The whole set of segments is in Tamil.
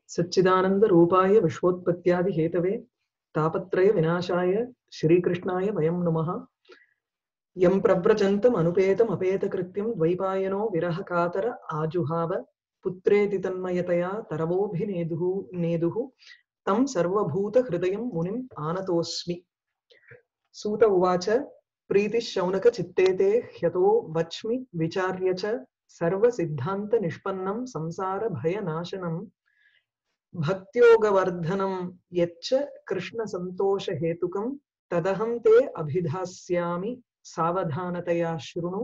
सच्चिदानन्दरूपाय विश्वोत्पत्त्यादिहेतवे तापत्रयविनाशाय श्रीकृष्णाय वयं नमः यं प्रव्रजन्तम् अनुपेतम् अपेतकृत्यं द्वैपायनो विरहकातर आजुहाव पुत्रेति तन्मयतया तरवोऽभिनेदुः नेदुः तं सर्वभूतहृदयं मुनिम् आनतोऽस्मि सूत उवाच प्रीतिः शौनकचित्तेते ह्यतो वच्मि विचार्य च सर्वसिद्धान्तनिष्पन्नं संसारभयनाशनं भक्त्योगवर्धनं यच्च कृष्णसन्तोषहेतुकं तदहं ते अभिधास्यामि सावधानतया शृणु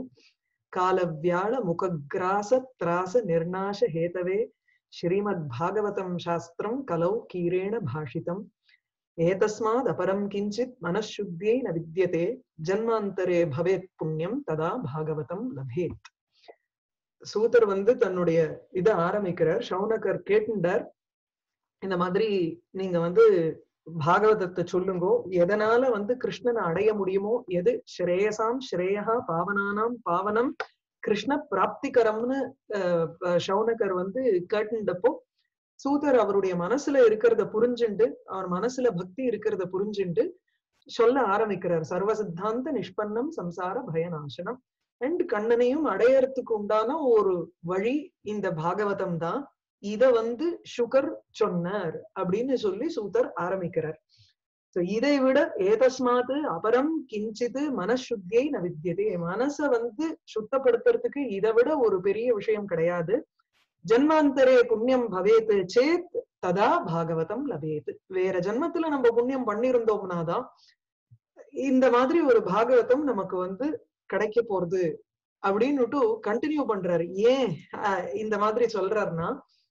कालव्याळमुखग्रासत्रासनिर्नाशहेतवे श्रीमद्भागवतं शास्त्रं कलौ कीरेण भाषितम् एतस्मादपरं किञ्चित् मनःशुद्ध्यै न विद्यते जन्मान्तरे भवेत् புண்ணியம் ததா பாகவதம் லபேத் சூதர் வந்து தன்னுடைய இதை ஆரம்பிக்கிறார் சௌனகர் கேட்டுண்டார் இந்த மாதிரி நீங்க வந்து பாகவதத்தை சொல்லுங்கோ எதனால வந்து கிருஷ்ணனை அடைய முடியுமோ எது ஸ்ரேயசாம் ஸ்ரேயா பாவனானாம் பாவனம் கிருஷ்ண பிராப்திகரம்னு சௌனகர் வந்து கேட்டுண்டப்போ சூதர் அவருடைய மனசுல இருக்கிறத புரிஞ்சுண்டு அவர் மனசுல பக்தி இருக்கிறத புரிஞ்சுண்டு சொல்ல ஆரம்பிக்கிறார் சர்வ சித்தாந்த நிஷ்பன்னம் சம்சார பயநாசனம் அண்ட் கண்ணனையும் அடையறதுக்கு உண்டான ஒரு வழி இந்த பாகவதம் தான் இத வந்து சுகர் சொன்னார் அப்படின்னு சொல்லி சூதர் ஆரம்பிக்கிறார் இதை விட ஏதஸ்மாத்து அபரம் கிஞ்சித்து மனசுத்தியை ந வித்தியதே மனச வந்து சுத்தப்படுத்துறதுக்கு இதை விட ஒரு பெரிய விஷயம் கிடையாது ஜன்மாந்தரே புண்ணியம் பவேத் சேத் ததா பாகவதம் லபேத் வேற ஜன்மத்துல நம்ம புண்ணியம் பண்ணிருந்தோம்னா தான் இந்த மாதிரி ஒரு பாகவதம் நமக்கு வந்து கிடைக்க போறது அப்படின்னுட்டு கண்டினியூ பண்றாரு ஏன் இந்த மாதிரி சொல்றாருன்னா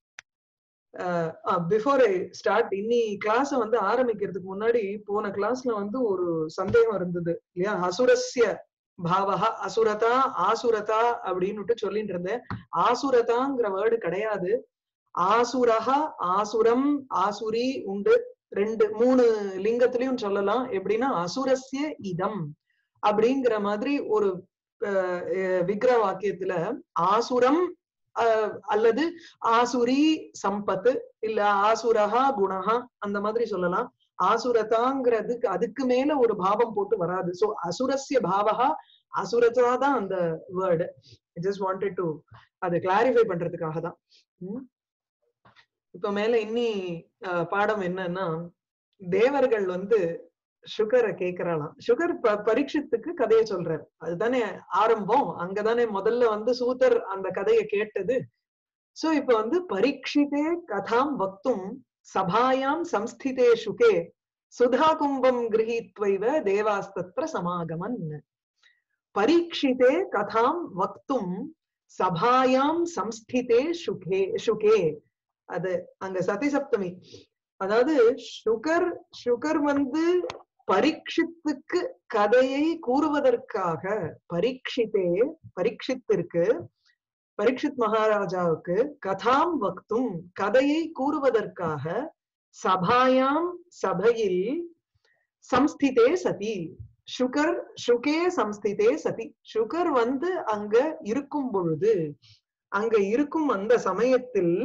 பிஃபோர் ஐ ஸ்டார்ட் இன்னி கிளாஸ் வந்து ஆரம்பிக்கிறதுக்கு முன்னாடி போன கிளாஸ்ல வந்து ஒரு சந்தேகம் இருந்தது இல்லையா அசுரஸ்ய பாவகா அசுரதா ஆசுரதா அப்படின்னுட்டு சொல்லிட்டு இருந்தேன் ஆசுரதாங்கிற வேர்டு கிடையாது ஆசுரகா ஆசுரம் ஆசுரி உண்டு ரெண்டு மூணு லிங்கத்திலையும் சொல்லலாம் எப்படின்னா அசுரஸ்ய இதம் அப்படிங்கிற மாதிரி ஒரு விக்கிர வாக்கியத்துல ஆசுரம் அல்லது ஆசுரி சம்பத்து இல்ல ஆசுரகா குணகா அந்த மாதிரி சொல்லலாம் ஆசுரதாங்கிறதுக்கு அதுக்கு மேல ஒரு பாவம் போட்டு வராது சோ அசுரஸ்ய பாவகா அசுரதா தான் அந்த வேர்டு ஜஸ்ட் வாண்டட் டு அதை கிளாரிஃபை பண்றதுக்காக தான் இப்ப மேல இன்னி பாடம் என்னன்னா தேவர்கள் வந்து சுகரை கேக்குறாளாம் சுகர் பரீட்சத்துக்கு கதையை சொல்றாரு அதுதானே ஆரம்பம் அங்கதானே முதல்ல வந்து சூதர் அந்த கதையை கேட்டது சோ இப்ப வந்து பரீட்சிதே கதாம் வக்தும் சபாயாம் சம்ஸ்திதே சுகே சுதா கும்பம் கிரகித்வைவ தேவாஸ்தத்ர சமாகமன் பரீட்சிதே கதாம் வக்தும் சபாயாம் சம்ஸ்திதே சுகே சுகே அது அங்க சதி சப்தமி அதாவது சுகர் சுகர் வந்து பரீட்சித்துக்கு கதையை கூறுவதற்காக பரீட்சித்தே பரீட்சித்திற்கு பரீட்சித் மகாராஜாவுக்கு கதாம் வக்தும் கதையை கூறுவதற்காக சபாயாம் சபையில் சம்ஸ்திதே சதி சுகர் சுகே சம்ஸ்திதே சதி சுகர் வந்து அங்க இருக்கும் பொழுது அங்க இருக்கும் அந்த சமயத்தில்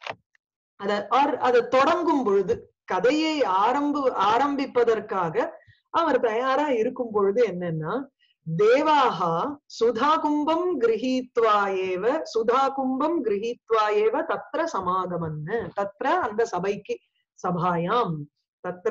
அத ஆர் அதை தொடங்கும் பொழுது கதையை ஆரம்பு ஆரம்பிப்பதற்காக அவர் தயாரா இருக்கும் பொழுது என்னன்னா தேவாகா சுதா கும்பம் கிரகித்வா ஏவ சுதா கும்பம் கிரகித்வா ஏவ தத்ர சமாகமன்னு தத்ர அந்த சபைக்கு சபாயாம் தத்ர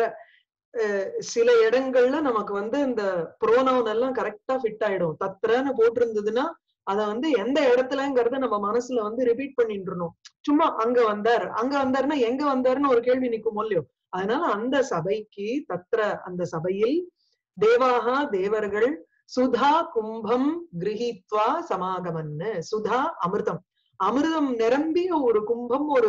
சில இடங்கள்ல நமக்கு வந்து இந்த புரோனவுன் எல்லாம் கரெக்டா ஃபிட் ஆயிடும் தத்ரன்னு போட்டிருந்ததுன்னா அத வந்து எந்த இடத்துலங்கிறத நம்ம மனசுல வந்து ரிப்பீட் பண்ணிட்டு இருந்தோம் சும்மா அங்க வந்தார் அங்க வந்தாருன்னா எங்க வந்தாருன்னு ஒரு கேள்வி நிக்கும் இல்லையோ அதனால அந்த சபைக்கு தத்ர அந்த சபையில் தேவாகா தேவர்கள் சுதா கும்பம் கிரகித்வா சமாகமன்னு சுதா அமிர்தம் அமிர்தம் நிரம்பிய ஒரு கும்பம் ஒரு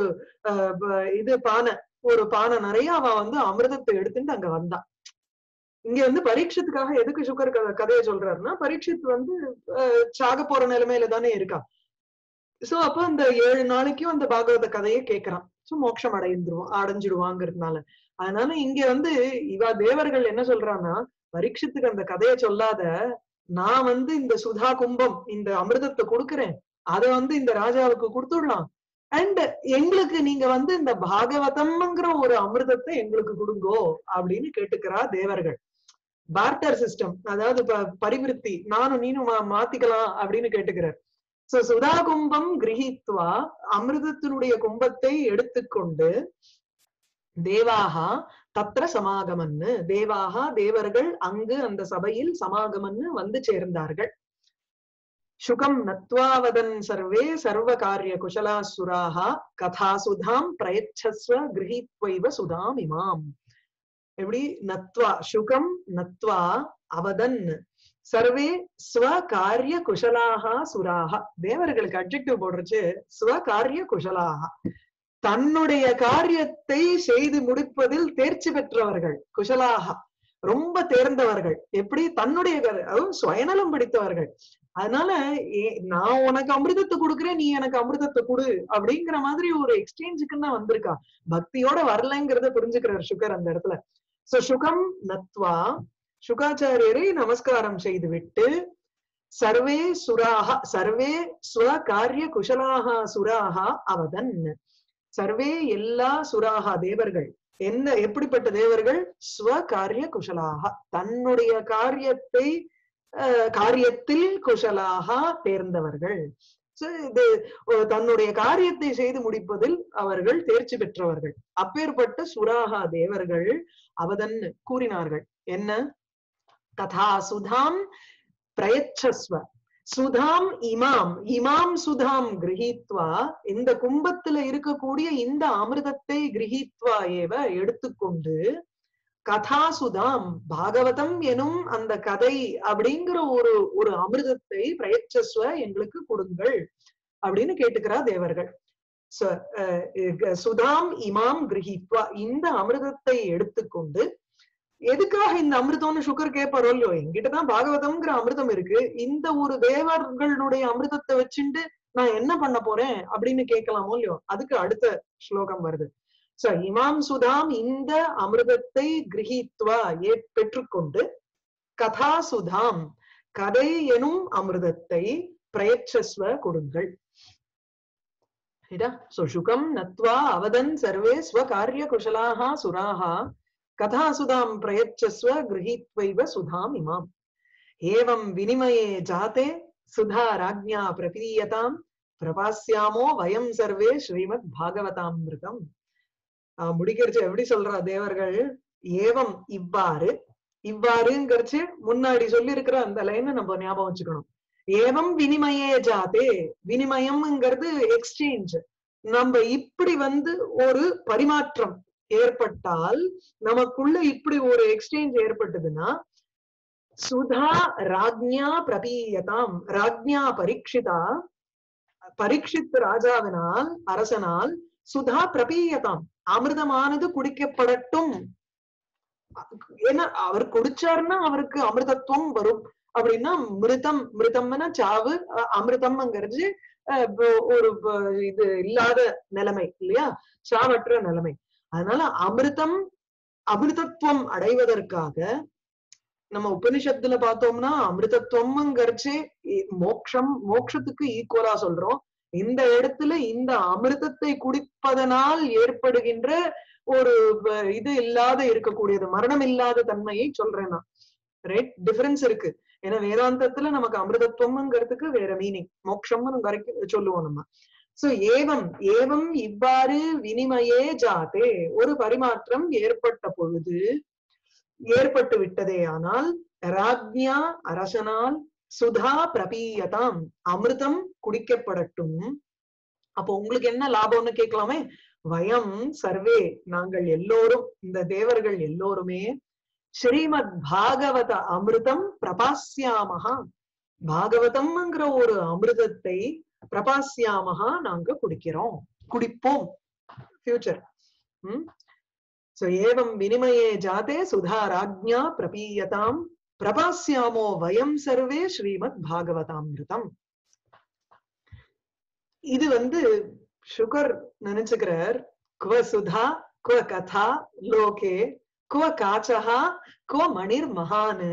இது பானை ஒரு பானை நிறைய அவ வந்து அமிர்தத்தை எடுத்துட்டு அங்க வந்தா இங்க வந்து பரீட்சத்துக்காக எதுக்கு சுகர் கதையை சொல்றாருன்னா பரீட்சித் வந்து சாக போற நிலைமையில தானே இருக்கா சோ அப்ப அந்த ஏழு நாளைக்கும் அந்த பாகவத கதையை கேக்குறான் சோ மோட்சம் அடைந்துருவான் அடைஞ்சிடுவாங்கிறதுனால அதனால இங்க வந்து இவா தேவர்கள் என்ன சொல்றான்னா பரீட்சத்துக்கு அந்த கதையை சொல்லாத நான் வந்து இந்த சுதா கும்பம் இந்த அமிர்தத்தை கொடுக்குறேன் அதை வந்து இந்த ராஜாவுக்கு கொடுத்துடலாம் அண்ட் எங்களுக்கு நீங்க வந்து இந்த பாகவதம்ங்கிற ஒரு அமிர்தத்தை எங்களுக்கு கொடுங்கோ அப்படின்னு கேட்டுக்கிறா தேவர்கள் பார்ட்டர் சிஸ்டம் அதாவது ப- பரிவிருத்தி நானும் நீனும் மா- மாத்திக்கலாம் அப்படின்னு கேட்டுக்கிறார் சோ சுதா கும்பம் கிரகித்வா அமிர்தத்தினுடைய கும்பத்தை எடுத்துக்கொண்டு தேவாகா தத்ர சமாகமன்னு தேவாகா தேவர்கள் அங்கு அந்த சபையில் சமாகமன்னு வந்து சேர்ந்தார்கள் சுகம் நத்வாவதன் சர்வே சர்வ காரிய குஷலா சுராஹா கதாசுதாம் பிரயச்சஸ்வ கிரகித்வைவ சுதாம் இமாம் எப்படி நத்வா சுகம் நத்வா அவதன் சர்வே ஸ்வ காரிய குஷலாக சுராக தேவர்களுக்கு அட்ஜெக்டிவ் போடுறச்சு ஸ்வ காரிய குஷலாக தன்னுடைய காரியத்தை செய்து முடிப்பதில் தேர்ச்சி பெற்றவர்கள் குஷலாக ரொம்ப தேர்ந்தவர்கள் எப்படி தன்னுடைய கரு- அதுவும் சுயநலம் பிடித்தவர்கள் அதனால ஏ- நான் உனக்கு அமிர்தத்தை கொடுக்குறேன் நீ எனக்கு அமிர்தத்தை கொடு அப்படிங்கிற மாதிரி ஒரு எக்ஸ்சேஞ்சுக்கு தான் வந்திருக்கா பக்தியோட வரலைங்கிறத புரிஞ்சுக்கிறார் சுகர் அந்த இடத்துல சோ சுகம் நத்வா சுகாச்சாரியரை நமஸ்காரம் செய்துவிட்டு சர்வே சுராக சர்வே ஸ்வ காரிய குஷலாக சுராக அவதன் சர்வே எல்லா சுராகா தேவர்கள் என்ன எப்படிப்பட்ட தேவர்கள் ஸ்வ காரிய குஷலாக தன்னுடைய காரியத்தை அஹ், காரியத்தில் குஷலாக தேர்ந்தவர்கள் So, இது அஹ், தன்னுடைய காரியத்தை செய்து முடிப்பதில் அவர்கள் தேர்ச்சி பெற்றவர்கள் அப்பேற்பட்ட சுராகா தேவர்கள் அவதன் கூறினார்கள் என்ன ததா சுதாம் பிரயச்சஸ்வ சுதாம் இமாம் இமாம் சுதாம் கிரகித்வா இந்த கும்பத்துல இருக்கக்கூடிய இந்த அமிர்தத்தை கிரகித்வா ஏவ எடுத்துக்கொண்டு கதாசுதாம் பாகவதம் எனும் அந்த கதை அப்படிங்கிற ஒரு ஒரு அமிர்தத்தை பிரயச்சஸ்வ எங்களுக்கு கொடுங்கள் அப்படின்னு கேட்டுக்கிறா தேவர்கள் ச- அஹ் இக- சுதாம் இமாம் கிரகித்வா இந்த அமிர்தத்தை எடுத்துக்கொண்டு எதுக்காக இந்த அமிர்தம்னு சுகர் கேட்பாரோ இல்லையோ என்கிட்டதான் பாகவதம்ங்கிற அமிர்தம் இருக்கு இந்த ஒரு தேவர்களுடைய அமிர்தத்தை வச்சுட்டு நான் என்ன பண்ண போறேன் அப்படின்னு கேட்கலாமோ இல்லையோ அதுக்கு அடுத்த ஸ்லோகம் வருது சோ இமாம் சுதாம் இந்த அமிர்தத்தை கிரகித்வா ஏ பெற்றுக்கொண்டு கதா சுதாம் கதை எனும் அமிர்தத்தை பிரயச்சஸ்வ கொடுங்கள் சோ சுகம் நத்வா அவதன் சர்வே ஸ்வகாரிய குஷலாக சுராக கதாசுதாம் பிரயச்சஸ்வ கிரகீத்வைவ சுதாம் இமாம் ஏவம் வினிமயே ஜாதே சுதா ராஜ்ஞா பிரபீயதாம் பிரபாஸ்யாமோ வயம் சர்வே ஸ்ரீமத் பாகவதாமிருதம் ஆஹ் முடிக்கிறச்சு எப்படி சொல்றா தேவர்கள் ஏவம் இவ்வாறு இவ்வாறுங்கிறச்சு முன்னாடி சொல்லி இருக்கிற அந்த லைனை நம்ம ஞாபகம் வச்சுக்கணும் ஏவம் வினிமயே ஜாதே வினிமயம்ங்கிறது எக்ஸ்சேஞ்ச் நம்ம இப்படி வந்து ஒரு பரிமாற்றம் ஏற்பட்டால் நமக்குள்ள இப்படி ஒரு எக்ஸ்சேஞ்ச் ஏற்பட்டதுன்னா சுதா ராஜ்ஞா பிரபீயதாம் ராஜ்ஞா பரீட்சிதா பரீட்சித் ராஜாவினால் அரசனால் சுதா பிரபீயதாம் அமிர்தமானது குடிக்கப்படட்டும் ஏன்னா அவர் குடிச்சாருன்னா அவருக்கு அமிர்தத்துவம் வரும் அப்படின்னா மிருதம் மிருதம்னா சாவு அ- அமிர்தம்ங்கிறது அஹ், இப்போ ஒரு ப- இது இல்லாத நிலைமை இல்லையா சாவற்ற நிலைமை அதனால அமிர்தம் அமிர்தத்துவம் அடைவதற்காக நம்ம உபனிஷத்துல பார்த்தோம்னா அமிர்தத்துவம்ங்கிறச்சு மோக்ஷம் மோக்ஷத்துக்கு ஈக்குவலா சொல்றோம் இந்த இடத்துல இந்த அமிர்தத்தை குடிப்பதனால் ஏற்படுகின்ற ஒரு வ- இது இல்லாத இருக்கக்கூடியது மரணம் இல்லாத தன்மையை சொல்றேன் நான் ரைட் டிஃபரன்ஸ் இருக்கு ஏன்னா வேதாந்தத்துல நமக்கு அமிர்தத்துவம்ங்கிறதுக்கு வேற மீனிங் மோட்சம்னு வரைக்கும் சொல்லுவோம் நம்ம சோ ஏவம் ஏவம் இவ்வாறு வினிமயே ஜாதே ஒரு பரிமாற்றம் ஏற்பட்ட பொழுது ஏற்பட்டு விட்டதே ஆனால் ராஜ்ஞா அரசனால் சுதா பிரபீயதாம் அமிர்தம் குடிக்கப்படட்டும் அப்போ உங்களுக்கு என்ன லாபம்னு கேட்கலாமே வயம் சர்வே நாங்கள் எல்லோரும் இந்த தேவர்கள் எல்லோருமே ஸ்ரீமத் பாகவத அமிர்தம் பிரபாஸ்யாமகா பாகவதம்ங்கிற ஒரு அமிர்தத்தை பிரபாஸ்யாமகா நாங்க குடிக்கிறோம் குடிப்போம் ஃபியூச்சர் உம் சோ ஏவம் வினிமயே ஜாதே சுதா ராஜ்ஞா பிரபீயதாம் பிரபாஸ்யாமோ வயம் சர்வே ஸ்ரீமத் பாகவதாமிருதம் இது வந்து சுகர் நினைச்சுக்கிறார் குவ சுதா குவ கதா லோகே குவ காச்சகா குவ மணிர் மகானு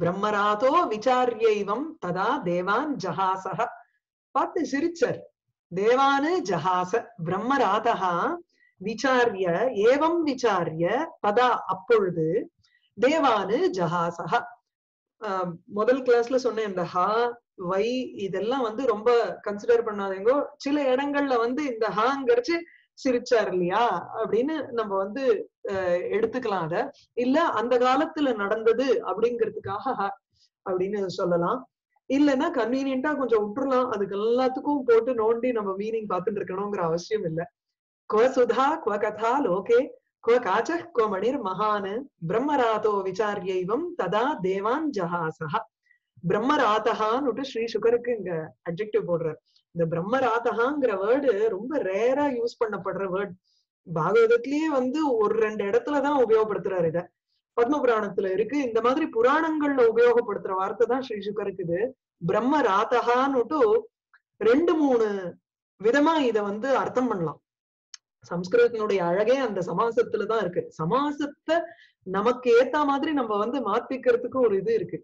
பிரம்மராதோ விசாரியைவம் ததா தேவான் ஜஹாசக பார்த்து சிரிச்சர் தேவானு ஜஹாச பிரம்மராதா விசாரிய ஏவம் விசாரிய ததா அப்பொழுது தேவானு ஜஹாசஹ ஆஹ் முதல் கிளாஸ்ல சொன்னேன் இந்த ஹா வை இதெல்லாம் வந்து ரொம்ப கன்சிடர் பண்ணாதீங்க சில இடங்கள்ல வந்து இந்த ஹாங்கிறச்சு சிரிச்சார் இல்லையா அப்படின்னு நம்ம வந்து அஹ் எடுத்துக்கலாம் அத இல்ல அந்த காலத்துல நடந்தது அப்படிங்கிறதுக்காக ஹ அப்படின்னு சொல்லலாம் இல்லைன்னா கன்வீனியன்டா கொஞ்சம் விட்டுறலாம் அதுக்கு எல்லாத்துக்கும் போட்டு நோண்டி நம்ம மீனிங் பார்த்துட்டு இருக்கணுங்கிற அவசியம் இல்ல குவ சுதா குவ கதா லோகே குவ காச்ச குவ மணிர் மகான் பிரம்மராதோ விசாரியைவம் ததா தேவான் ஜஹாசஹ பிரம்மராதகான்னு ஸ்ரீ சுகருக்கு இங்க அட்ஜெக்டிவ் போடுறார் இந்த பிரம்மராதகாங்கிற வேர்டு ரொம்ப ரேரா யூஸ் பண்ணப்படுற வேர்ட் பாகவதத்திலேயே வந்து ஒரு ரெண்டு இடத்துலதான் உபயோகப்படுத்துறாரு இத பத்ம புராணத்துல இருக்கு இந்த மாதிரி புராணங்கள்ல உபயோகப்படுத்துற வார்த்தை தான் ஸ்ரீ சுகருக்கு இது பிரம்ம ராதகான்னுட்டு ரெண்டு மூணு விதமா இத வந்து அர்த்தம் பண்ணலாம் சம்ஸ்கிருதத்தினுடைய அழகே அந்த சமாசத்துலதான் இருக்கு சமாசத்தை நமக்கு ஏத்த மாதிரி நம்ம வந்து மாத்திக்கிறதுக்கு ஒரு இது இருக்கு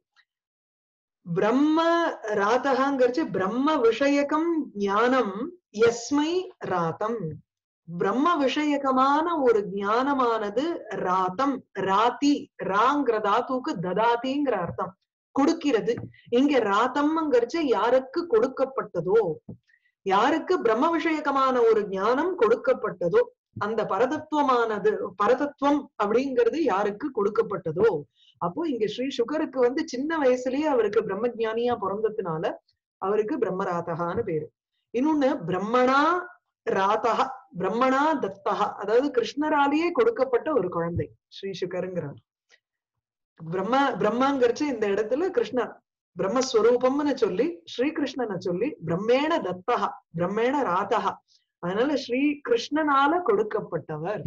பிரம்ம ராதகாங்கிறச்சு பிரம்ம விஷயகம் ஞானம் எஸ்மை ராதம் பிரம்ம விஷயகமான ஒரு ஞானமானது ராத்தம் ராத்தி ராங்கிற தாத்துக்கு ததாதிங்கிற அர்த்தம் கொடுக்கிறது இங்க ராத்தம்ங்கிறச்சு யாருக்கு கொடுக்கப்பட்டதோ யாருக்கு பிரம்ம விஷயகமான ஒரு ஞானம் கொடுக்கப்பட்டதோ அந்த பரதத்துவமானது பரதத்துவம் அப்படிங்கிறது யாருக்கு கொடுக்கப்பட்டதோ அப்போ இங்க ஸ்ரீ சுகருக்கு வந்து சின்ன வயசுலயே அவருக்கு பிரம்ம ஜானியா பிறந்ததுனால அவருக்கு பிரம்மராதகான்னு பேரு இன்னொன்னு பிரம்மணா ராதகா பிரம்மணா தத்தகா அதாவது கிருஷ்ணராலேயே கொடுக்கப்பட்ட ஒரு குழந்தை ஸ்ரீ சுகருங்கிறார் பிரம்ம பிரம்மாங்கிறச்சு இந்த இடத்துல கிருஷ்ணர் பிரம்மஸ்வரூபம்னு சொல்லி ஸ்ரீகிருஷ்ணனை சொல்லி பிரம்மேண தத்தகா பிரம்மேண ராதகா அதனால ஸ்ரீ கிருஷ்ணனால கொடுக்கப்பட்டவர்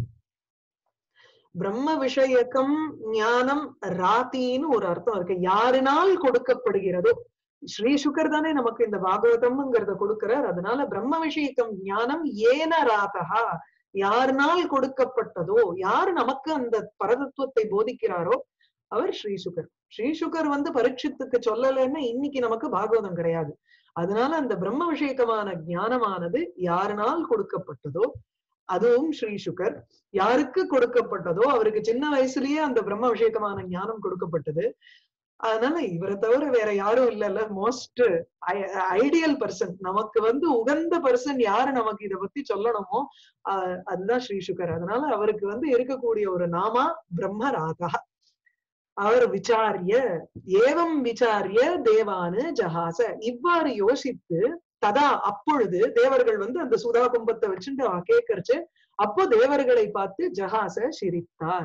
பிரம்ம விஷயக்கம் ஞானம் ராத்தின்னு ஒரு அர்த்தம் இருக்கு யாருனால் கொடுக்கப்படுகிறதோ ஸ்ரீ சுகர் தானே நமக்கு இந்த பாகவதம்ங்கிறத கொடுக்கிறார் அதனால பிரம்ம விஷயக்கம் ஞானம் ஏன ராதகா யாருனால் கொடுக்கப்பட்டதோ யார் நமக்கு அந்த பரதத்துவத்தை போதிக்கிறாரோ அவர் ஸ்ரீ சுகர் ஸ்ரீ சுகர் வந்து பரீட்சித்துக்கு சொல்லலைன்னா இன்னைக்கு நமக்கு பாகவதம் கிடையாது அதனால அந்த பிரம்ம விஷயக்கமான ஞானமானது யாருனால் கொடுக்கப்பட்டதோ அதுவும் ஸ்ரீ சுகர் யாருக்கு கொடுக்கப்பட்டதோ அவருக்கு சின்ன வயசுலயே அந்த பிரம்ம விஷயக்கமான ஞானம் கொடுக்கப்பட்டது அதனால இவரை தவிர வேற யாரும் இல்லைல்ல மோஸ்ட் ஐடியல் பர்சன் நமக்கு வந்து உகந்த பர்சன் யாரு நமக்கு இத பத்தி சொல்லணுமோ ஆஹ் அதுதான் ஸ்ரீ சுகர் அதனால அவருக்கு வந்து இருக்கக்கூடிய ஒரு நாமா பிரம்ம ராதா அவர் விசாரிய ஏவம் விசாரிய தேவானு ஜஹாச இவ்வாறு யோசித்து ததா அப்பொழுது தேவர்கள் வந்து அந்த சுதா கும்பத்தை வச்சுட்டு கேட்கறச்சு அப்போ தேவர்களை பார்த்து ஜஹாச சிரித்தார்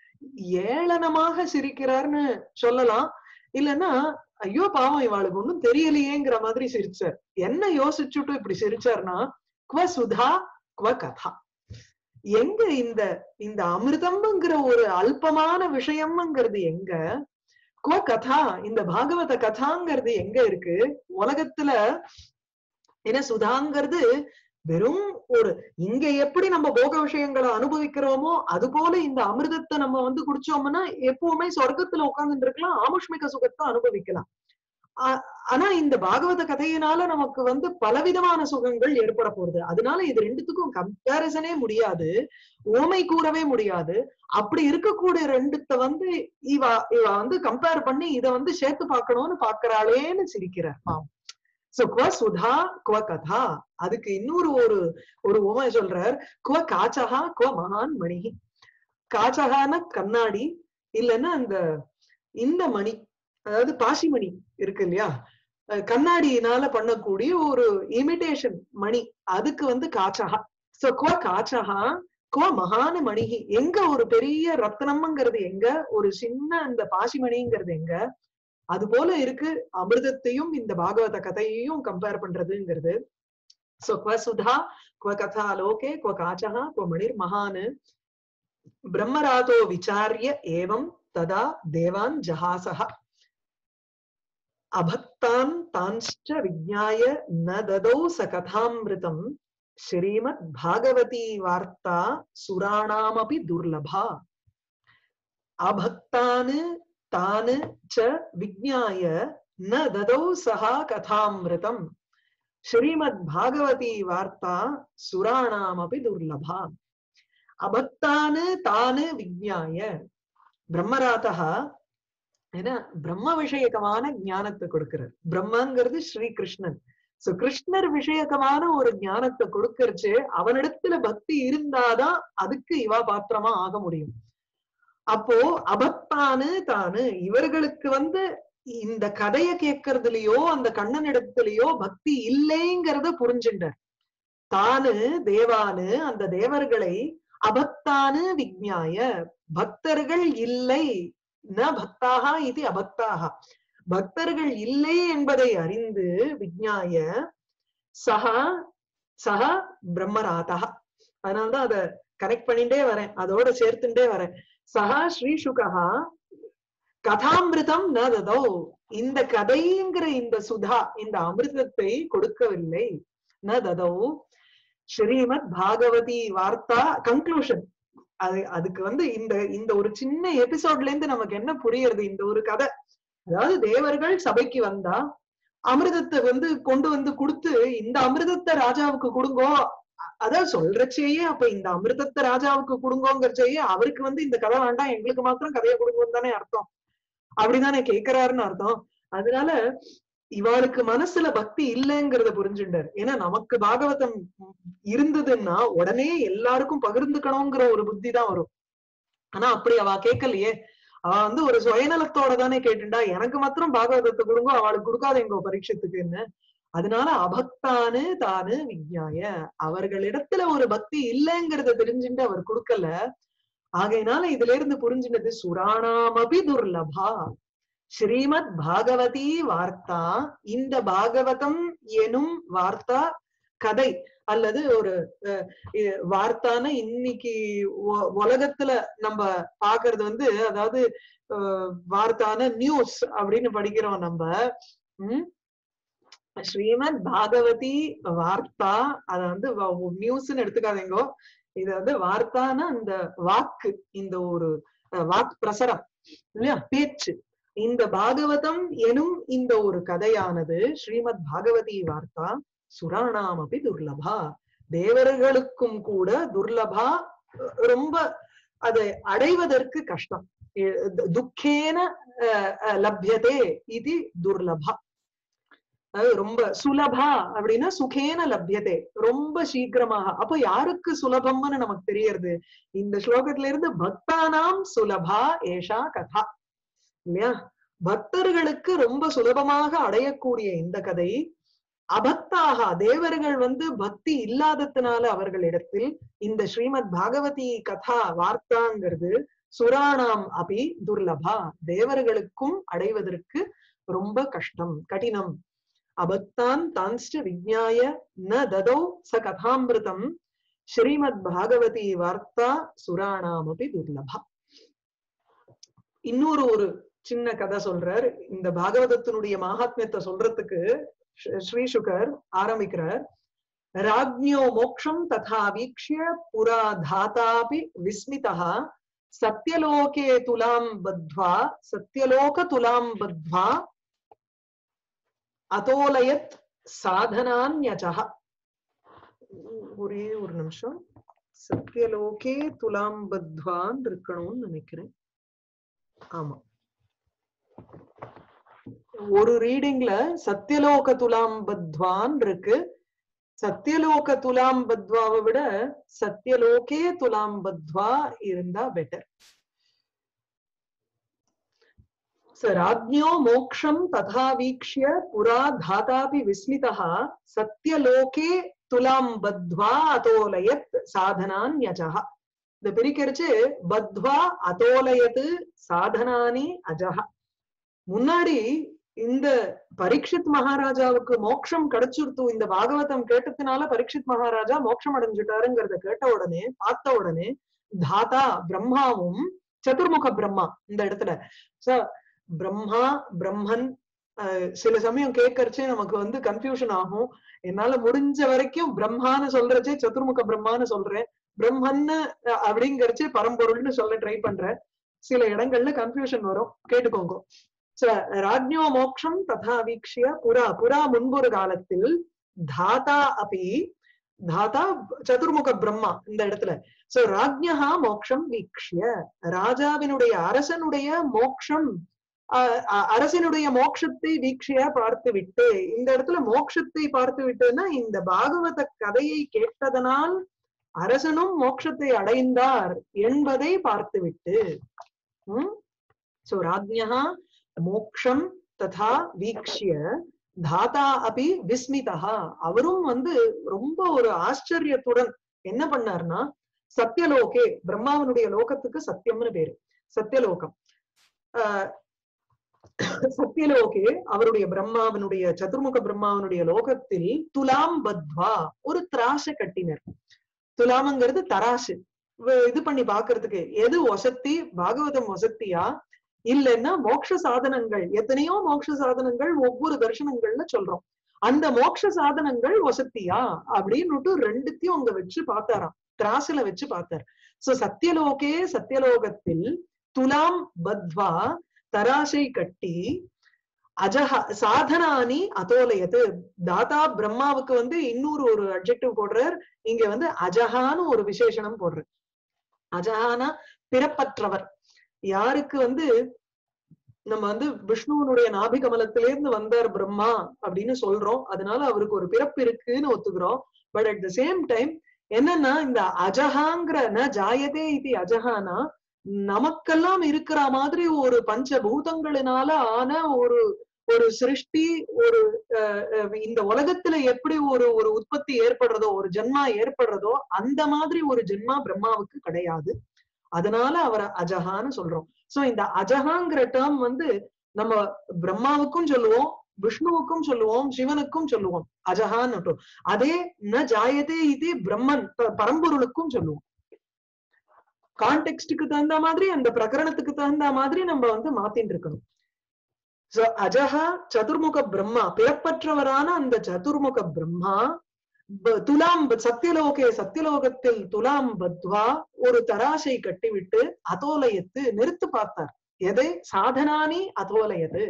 ஏளனமாக சிரிக்கிறார்னு சொல்லலாம் இல்லைன்னா ஐயோ பாவம் இவாளுக்கு ஒண்ணும் தெரியலையேங்கிற மாதிரி சிரிச்சார் என்ன யோசிச்சுட்டு இப்படி சிரிச்சார்னா குவ சுதா குவ கதா எங்க இந்த இந்த அமிர்தம்ங்கிற ஒரு அல்பமான விஷயம்ங்கிறது எங்க குவ கதா இந்த பாகவத கதாங்கிறது எங்க இருக்கு உலகத்துல ஏன்னா சுதாங்கிறது வெறும் ஒரு இங்க எப்படி நம்ம போக விஷயங்களை அனுபவிக்கிறோமோ அது போல இந்த அமிர்தத்தை நம்ம வந்து குடிச்சோம்னா எப்பவுமே சொர்க்கத்துல உட்கார்ந்துட்டு இருக்கலாம் ஆமுஷ்மிக சுகத்தை அனுபவிக்கலாம் ஆனா இந்த பாகவத கதையினால நமக்கு வந்து பலவிதமான சுகங்கள் ஏற்பட போகுது அதனால இது ரெண்டுத்துக்கும் கம்பேரிசனே முடியாது ஓமை கூறவே முடியாது அப்படி இருக்கக்கூடிய ரெண்டுத்த வந்து இவ இவ வந்து கம்பேர் பண்ணி இத வந்து சேர்த்து பார்க்கணும்னு பாக்குறாளேன்னு சிரிக்கிறார் பாவம் சோ குவ சுதா குவ கதா அதுக்கு இன்னொரு ஒரு ஒரு உமை சொல்றார் குவ காச்சகா குவ மகான் மணி காச்சகான கண்ணாடி இல்லைன்னா அந்த இந்த மணி அதாவது பாசிமணி இருக்கு இல்லையா கண்ணாடியினால பண்ணக்கூடிய ஒரு இமிடேஷன் மணி அதுக்கு வந்து காச்சகா சோ குவ காச்சகா குவ மகான மணிகி எங்க ஒரு பெரிய ரத்னம்ங்கிறது எங்க ஒரு சின்ன அந்த பாசிமணிங்கிறது எங்க அது போல இருக்கு அமிர்தத்தையும் இந்த பாகவத கதையையும் கம்பேர் பண்றதுங்கிறது சோ குவ சுதா குவ கதா லோகே குவ காச்சகா குவ மணிர் மகானு பிரம்மராதோ விசாரிய ஏவம் ததா தேவான் ஜஹாசஹ அபக்தான் தான்ச்ச விஜ்ஞாய ந ததௌ ச கதாமிருதம் ஸ்ரீமத் பாகவதி வார்த்தா சுராணாமபி துர்லபா அபக்தானு தானு ச விஜ்ஞாய ந ததௌ சஹா கதாமிருதம் ஸ்ரீமத் பாகவதி வார்த்தா சுராணாமபி துர்லபா அபக்தானு தானு விஜ்ஞாய பிரம்மராதா ஏன்னா பிரம்ம விஷயகமான ஞானத்தை கொடுக்கிறார் பிரம்மங்கிறது ஸ்ரீ கிருஷ்ணன் சோ கிருஷ்ணர் விஷயகமான ஒரு ஞானத்தை கொடுக்கறச்சு அவனிடத்துல பக்தி இருந்தாதான் அதுக்கு இவா பாத்திரமா ஆக முடியும் அப்போ அபத்தானு தானு இவர்களுக்கு வந்து இந்த கதைய கேட்கறதுலயோ அந்த கண்ணனிடத்திலயோ பக்தி இல்லைங்கிறத புரிஞ்சுட்டார் தானு தேவானு அந்த தேவர்களை அபக்தானு விஜ்ஞாய பக்தர்கள் இல்லை ந பக்தாக இது அபக்தாக பக்தர்கள் இல்லை என்பதை அறிந்து விஜ்ஞாய சஹா சஹா பிரம்மராதா அதனாலதான் அத கனெக்ட் பண்ணிட்டே வரேன் அதோட சேர்த்துட்டே வரேன் சஹா ஸ்ரீசுகா கதாமிருதம் ந ததோ இந்த கதைங்கிற இந்த சுதா இந்த அமிர்தத்தை கொடுக்கவில்லை ந ததோ ஸ்ரீமத் பாகவதி வார்த்தா கன்க்ளூஷன் அது அதுக்கு வந்து இந்த இந்த ஒரு சின்ன எபிசோட்ல இருந்து நமக்கு என்ன புரியுறது இந்த ஒரு கதை அதாவது தேவர்கள் சபைக்கு வந்தா அமிர்தத்தை வந்து கொண்டு வந்து கொடுத்து இந்த அமிர்தத்தை ராஜாவுக்கு கொடுங்கோ அ- அதான் சொல்றச்சேயே அப்ப இந்த அமிர்தத்தை ராஜாவுக்கு கொடுங்கோங்கிறச்சேயே அவருக்கு வந்து இந்த கதை வேண்டாம் எங்களுக்கு மாத்திரம் கதையை கொடுங்கன்னு தானே அர்த்தம் அப்படிதானே கேக்குறாருன்னு அர்த்தம் அதனால இவாளுக்கு மனசுல பக்தி இல்லைங்கிறத புரிஞ்சுட்டார் ஏன்னா நமக்கு பாகவதம் இருந்ததுன்னா உடனே எல்லாருக்கும் பகிர்ந்துக்கணுங்கிற ஒரு புத்தி தான் வரும் ஆனா அப்படி அவ கேட்கலையே அவ வந்து ஒரு சுயநலத்தோட தானே கேட்டுண்டா எனக்கு மாத்திரம் பாகவதத்தை கொடுங்க அவளுக்கு கொடுக்காத எங்க பரீட்சத்துக்குன்னு அதனால அபக்தானு தானு விஜ்ஞாய அவர்களிடத்துல ஒரு பக்தி இல்லைங்கிறத தெரிஞ்சுட்டு அவர் கொடுக்கல ஆகையினால இதுல இருந்து புரிஞ்சுனது சுராணாமபி துர்லபா ஸ்ரீமத் பாகவதி வார்த்தா இந்த பாகவதம் எனும் வார்த்தா கதை அல்லது ஒரு அஹ், இ- வார்த்தான இன்னைக்கு உ- உலகத்துல நம்ம பாக்குறது வந்து அதாவது அஹ், வார்த்தான நியூஸ் அப்படின்னு படிக்கிறோம் நம்ம உம் ஸ்ரீமத் பாகவதி வார்த்தா அத வந்து நியூஸ்ன்னு எடுத்துக்காதீங்கோ இது வந்து வார்த்தான அந்த வாக்கு இந்த ஒரு அஹ், வாக் பிரசரம் இல்லையா பேச்சு இந்த பாகவதம் எனும் இந்த ஒரு கதையானது ஸ்ரீமத் பாகவதி வார்த்தா சுராணாம் அப்படி துர்லபா தேவர்களுக்கும் கூட துர்லபா அஹ், ரொம்ப அதை அடைவதற்கு கஷ்டம் எ- து- துக்கேன அஹ், அஹ், லப்யதே இது துர்லபா அதாவது ரொம்ப சுலபா அப்படின்னா சுகேன லப்யதே ரொம்ப சீக்கிரமாக அப்போ யாருக்கு சுலபம்னு நமக்கு தெரியறது இந்த ஸ்லோகத்துல இருந்து பக்தானாம் சுலபா ஏஷா கதா இல்லையா பக்தர்களுக்கு ரொம்ப சுலபமாக அடையக்கூடிய இந்த கதை அபக்தாக தேவர்கள் வந்து பக்தி இல்லாததுனால அவர்களிடத்தில் இந்த ஸ்ரீமத் பாகவதி கதா வார்த்தாங்கிறது சுராணாம் அபி துர்லபா தேவர்களுக்கும் அடைவதற்கு ரொம்ப கஷ்டம் கடினம் அபக்தான் தான்ஸ்ட விஜ்ஞாய ந ததோ ச கதாமிருதம் ஸ்ரீமத் பாகவதி வார்த்தா சுராணாம் அபி துர்லபா இன்னொரு ஒரு சின்ன கதை சொல்றார் இந்த பாகவதத்தினுடைய மகாத்மியத்தை சொல்றதுக்கு ஸ்ரீ- ஸ்ரீ சுகர் ஆரம்பிக்கிறார் ராஜ்ஞோ மோக்ஷம் ததா வீக்ஷ்ய புரா தாதாபி விஸ்மிதா சத்யலோகே துலாம் பத்வா சத்யலோக துலாம் பத்வா அதோலயத் சாதனான்யஜா ஒரே ஒரு நிமிஷம் சத்யலோகே துலாம் பத்வான் இருக்கணும்னு நினைக்கிறேன் ஆமா ஒரு ரீடிங்ல சத்யலோக துலாம் பத்வான் இருக்கு சத்யலோக துலாம் பத்வாவை விட சத்யலோகே துலாம் பத்வா இருந்தா பெட்டர் स राज्ञो मोक्षं तथा वीक्ष्य पुरा धातापि विस्मितः सत्यलोके துலாம் பத்வா அதோலயத் சாதனான்யஜः இந்த பிரிக்கிறச்சு பத்வா அதோலயத்து சாதனானி அஜஹ முன்னாடி இந்த பரீட்சித் மகாராஜாவுக்கு மோட்சம் கிடைச்சிருத்து இந்த பாகவதம் கேட்டதுனால பரீட்சித் மகாராஜா மோட்சம் அடைஞ்சிட்டாருங்கிறத கேட்ட உடனே பார்த்த உடனே தாதா பிரம்மாவும் சதுர்முக பிரம்மா இந்த இடத்துல சோ பிரம்மா பிரம்மன் அஹ், சில சமயம் கேட்கறச்சே நமக்கு வந்து கன்ஃபியூஷன் ஆகும் என்னால முடிஞ்ச வரைக்கும் பிரம்மான்னு சொல்றச்சே சதுர்முக பிரம்மான்னு சொல்றேன் பிரம்மன்னு அஹ், அப்படிங்கறச்சே பரம்பொருள்னு சொல்ல ட்ரை பண்றேன் சில இடங்கள்ல கன்ஃபியூஷன் வரும் கேட்டுக்கோங்க ச ராஜ்யோ மோக்ஷம் ததா வீக்ஷிய புரா புரா முன்பொரு காலத்தில் தாதா அபி தாதா சதுர்முக பிரம்மா இந்த இடத்துல சோ ராஜ்யா மோக்ஷம் வீக்ஷ்ய ராஜாவினுடைய அரசனுடைய மோக்ஷம் அஹ் அ- அரசனுடைய மோட்சத்தை வீக்ஷிய பார்த்து விட்டு இந்த இடத்துல மோட்சத்தை பார்த்து விட்டுன்னா இந்த பாகவத கதையை கேட்டதனால் அரசனும் மோட்சத்தை அடைந்தார் என்பதை பார்த்துவிட்டு உம் சோ ராஜ்யா மோக்ஷம் ததா வீக்ஷ்ய தாத்தா அபி விஸ்மிதா அவரும் வந்து ரொம்ப ஒரு ஆச்சரியத்துடன் என்ன பண்ணார்னா சத்தியலோகே பிரம்மாவனுடைய லோகத்துக்கு சத்தியம்னு பேரு சத்தியலோகம் ஆஹ் சத்தியலோகே அவருடைய பிரம்மாவனுடைய சதுர்முக பிரம்மாவனுடைய லோகத்தில் துலாம் பத்வா ஒரு திராச கட்டினர் துலாம்ங்கிறது தராசு வ- இது பண்ணி பாக்குறதுக்கு எது ஒசத்தி பாகவதம் ஒசத்தியா இல்லைன்னா மோட்ச சாதனங்கள் எத்தனையோ மோட்ச சாதனங்கள் ஒவ்வொரு தர்சனங்கள்ல சொல்றோம் அந்த மோட்ச சாதனங்கள் வசத்தியா அப்படின்னுட்டு ரெண்டுத்தையும் அங்க வச்சு பார்த்தாராம் திராசுல வச்சு பார்த்தார் சோ சத்தியலோகே சத்தியலோகத்தில் துலாம் பத்வா தராசை கட்டி அஜஹ சாதனானி அதோலயது தாத்தா பிரம்மாவுக்கு வந்து இன்னொரு ஒரு அட்ஜெக்டிவ் போடுறார் இங்க வந்து அஜஹான்னு ஒரு விசேஷணம் போடுறார் அஜஹானா பிறப்பற்றவர் யாருக்கு வந்து நம்ம வந்து விஷ்ணுவனுடைய நாபிகமலத்திலிருந்து வந்தார் பிரம்மா அப்படின்னு சொல்றோம் அதனால அவருக்கு ஒரு பிறப்பு இருக்குன்னு ஒத்துக்கிறோம் but at the same time என்னன்னா இந்த அஜஹாங்கிற ந ஜாயதே இது அஜஹானா நமக்கெல்லாம் இருக்கிற மாதிரி ஒரு பஞ்சபூதங்களினால ஆன ஒரு ஒரு சிருஷ்டி ஒரு அஹ், அஹ், இந்த உலகத்துல எப்படி ஒரு ஒரு உற்பத்தி ஏற்படுறதோ ஒரு ஜென்மா ஏற்படுறதோ அந்த மாதிரி ஒரு ஜென்மா பிரம்மாவுக்கு கிடையாது அதனால அவரை அஜஹான்னு சொல்றோம் சோ இந்த அஜஹாங்கிற டேர்ம் வந்து நம்ம பிரம்மாவுக்கும் சொல்லுவோம் விஷ்ணுவுக்கும் சொல்லுவோம் சிவனுக்கும் சொல்லுவோம் அஜஹான்னு அதே ந ஜாயதே இது பிரம்மன் ப- பரம்பொருளுக்கும் சொல்லுவோம் கான்டெக்ஸ்டுக்கு தகுந்த மாதிரி அந்த பிரகரணத்துக்கு தகுந்த மாதிரி நம்ம வந்து மாத்தின்னு இருக்கணும் சோ அஜஹா சதுர்முக பிரம்மா பிறப்பற்றவரான அந்த சதுர்முக பிரம்மா ப- துலாம் ப- சத்தியலோகே சத்தியலோகத்தில் துலாம் பத்வா ஒரு தராசை கட்டிவிட்டு அதோலயத்து நிறுத்து பார்த்தார் எதை சாதனானி அதோலயது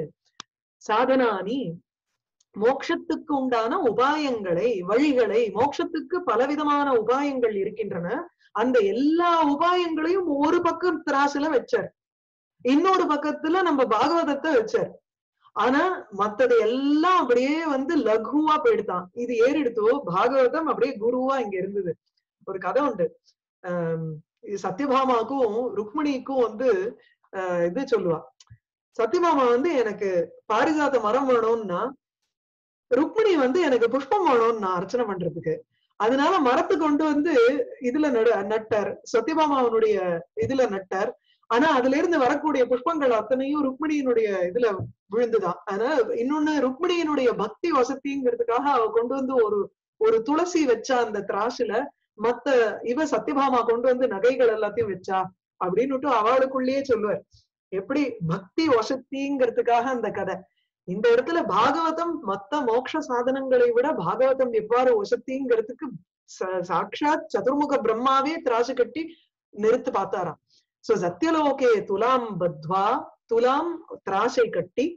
சாதனானி மோட்சத்துக்கு உண்டான உபாயங்களை வழிகளை மோட்சத்துக்கு பலவிதமான உபாயங்கள் இருக்கின்றன அந்த எல்லா உபாயங்களையும் ஒரு பக்கம் திராசுல வச்சார் இன்னொரு பக்கத்துல நம்ம பாகவதத்தை வச்சார் ஆனா மத்தது எல்லாம் அப்படியே வந்து லகுவா போயிடுதான் இது ஏறிடுத்தோ பாகவதம் அப்படியே குருவா இங்க இருந்தது ஒரு கதை உண்டு ஆஹ் இது சத்யபாமாவுக்கும் ருக்மிணிக்கும் வந்து ஆஹ் இது சொல்லுவா சத்யபாமா வந்து எனக்கு பாரிஜாத மரம் வேணும்னா ருக்மிணி வந்து எனக்கு புஷ்பம் வேணும்னு நான் அர்ச்சனை பண்றதுக்கு அதனால மரத்து கொண்டு வந்து இதுல நடு நட்டார் சத்யபாமாவனுடைய இதுல நட்டார் ஆனா அதுல இருந்து வரக்கூடிய புஷ்பங்கள் அத்தனையும் ருக்மிணியினுடைய இதுல விழுந்துதான் அதனால இன்னொன்னு ருக்மிணியினுடைய பக்தி வசதிங்கிறதுக்காக அவ கொண்டு வந்து ஒரு ஒரு துளசி வச்சா அந்த திராசுல மத்த இவ சத்யபாமா கொண்டு வந்து நகைகள் எல்லாத்தையும் வச்சா அப்படின்னுட்டு அவளுக்குள்ளேயே சொல்லுவார் எப்படி பக்தி வசதிங்கிறதுக்காக அந்த கதை இந்த இடத்துல பாகவதம் மத்த மோட்ச சாதனங்களை விட பாகவதம் எவ்வாறு வசதிங்கிறதுக்கு ச- சாட்சாத் சதுர்முக பிரம்மாவே திராசு கட்டி நிறுத்து பார்த்தாராம் சோ சத்தியலோகே துலாம் பத்வா துலாம் திராசை கட்டி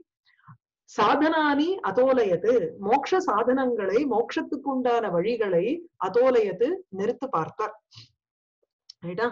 சாதனானி அதோலயது மோட்ச சாதனங்களை மோட்சத்துக்கு உண்டான வழிகளை அதோலயது நிறுத்து பார்த்தார் ரைட்டா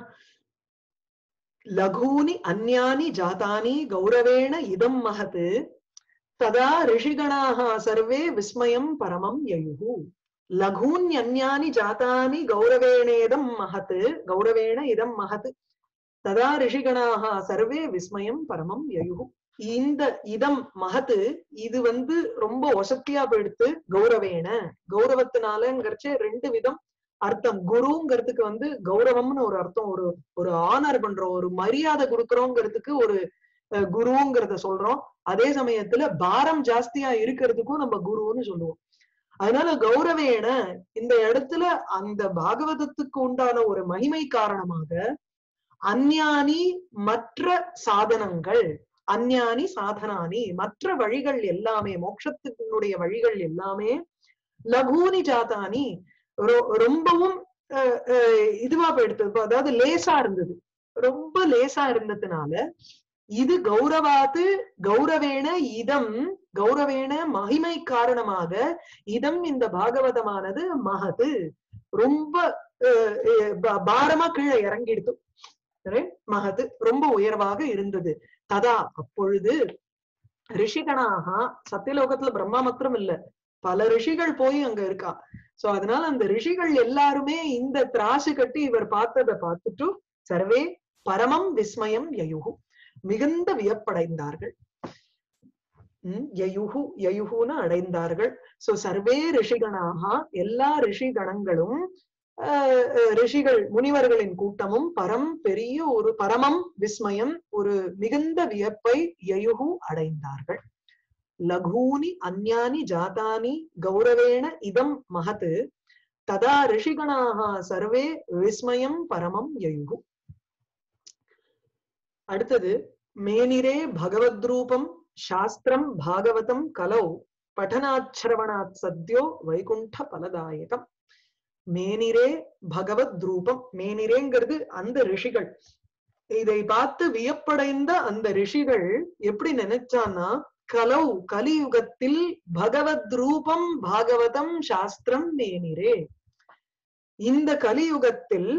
லகூனி அந்யானி ஜாதானி கௌரவேண இதம் மகத் ததா ரிஷிகணாக சர்வே விஸ்மயம் பரமம் யயுகு லகூன்யன்யானி ஜாதானி கௌரவேணேதம் மகத் கௌரவேண இதம் மகத் ததா ரிஷிகணாக சர்வே விஸ்மயம் பரமம் யயுகு இந்த இதம் மகத்து இது வந்து ரொம்ப ஒசத்தியா போயிடுத்து கௌரவேன கௌரவத்தினாலங்கிறச்சே ரெண்டு விதம் அர்த்தம் குருங்கிறதுக்கு வந்து கௌரவம்னு ஒரு அர்த்தம் ஒரு ஒரு ஆனர் பண்றோம் ஒரு மரியாதை கொடுக்கறோங்கிறதுக்கு ஒரு அஹ், குருங்கிறத சொல்றோம் அதே சமயத்துல பாரம் ஜாஸ்தியா இருக்கிறதுக்கும் நம்ம குருன்னு சொல்லுவோம் அதனால கௌரவேன இந்த இடத்துல அந்த பாகவதத்துக்கு உண்டான ஒரு மகிமை காரணமாக அந்யானி மற்ற சாதனங்கள் அந்யானி சாதனானி மற்ற வழிகள் எல்லாமே மோட்சத்தினுடைய வழிகள் எல்லாமே லகூனி ஜாதானி ரொ- ரொம்பவும் அஹ், அஹ், இதுவா போயிடுது அதாவது லேசா இருந்தது ரொம்ப லேசா இருந்ததுனால இது கௌரவாத்து கௌரவேண இதம் கௌரவேண மகிமை காரணமாக இதம் இந்த பாகவதமானது மகது ரொம்ப அஹ், அஹ், பா- பாரமா கீழே இறங்கிடுது Right? மகது ரொம்ப உயர்வாக இருந்தது ததா அப்பொழுது ரிஷிகணாக சத்தியலோகத்துல பிரம்மா மாத்திரம் இல்ல பல ரிஷிகள் போய் அங்க இருக்கா சோ அதனால அந்த ரிஷிகள் எல்லாருமே இந்த திராசு கட்டி இவர் பார்த்ததை பார்த்துட்டு சர்வே பரமம் விஸ்மயம் யயுகு மிகுந்த வியப்படைந்தார்கள் உம் யயுகு யயுகுன்னு அடைந்தார்கள் சோ சர்வே ரிஷிகணாக எல்லா ரிஷி கணங்களும் ஆஹ் ஆஹ் ரிஷிகள் முனிவர்களின் கூட்டமும் பரம் பெரிய ஒரு பரமம் விஸ்மயம் ஒரு மிகுந்த வியப்பை யயுகு அடைந்தார்கள் லகூனி அந்யானி ஜாதானி கௌரவேண இதம் மகத் ததா ரிஷிகணாக சர்வே விஸ்மயம் பரமம் யயுகு அடுத்தது மேனிரே பகவத்ரூபம் சாஸ்திரம் பாகவதம் கலௌ பఠనాశ్రవణாத் சத்யோ வைகுண்ட பலதாயகம் மேனிரே பகவத் ரூபம் மேனிரேங்கிறது அந்த ரிஷிகள் இதை பார்த்து வியப்படைந்த அந்த ரிஷிகள் எப்படி நினைச்சான்னா கலௌ கலியுகத்தில் பகவத் ரூபம் பாகவதம் சாஸ்திரம் மேனிரே இந்த கலியுகத்தில்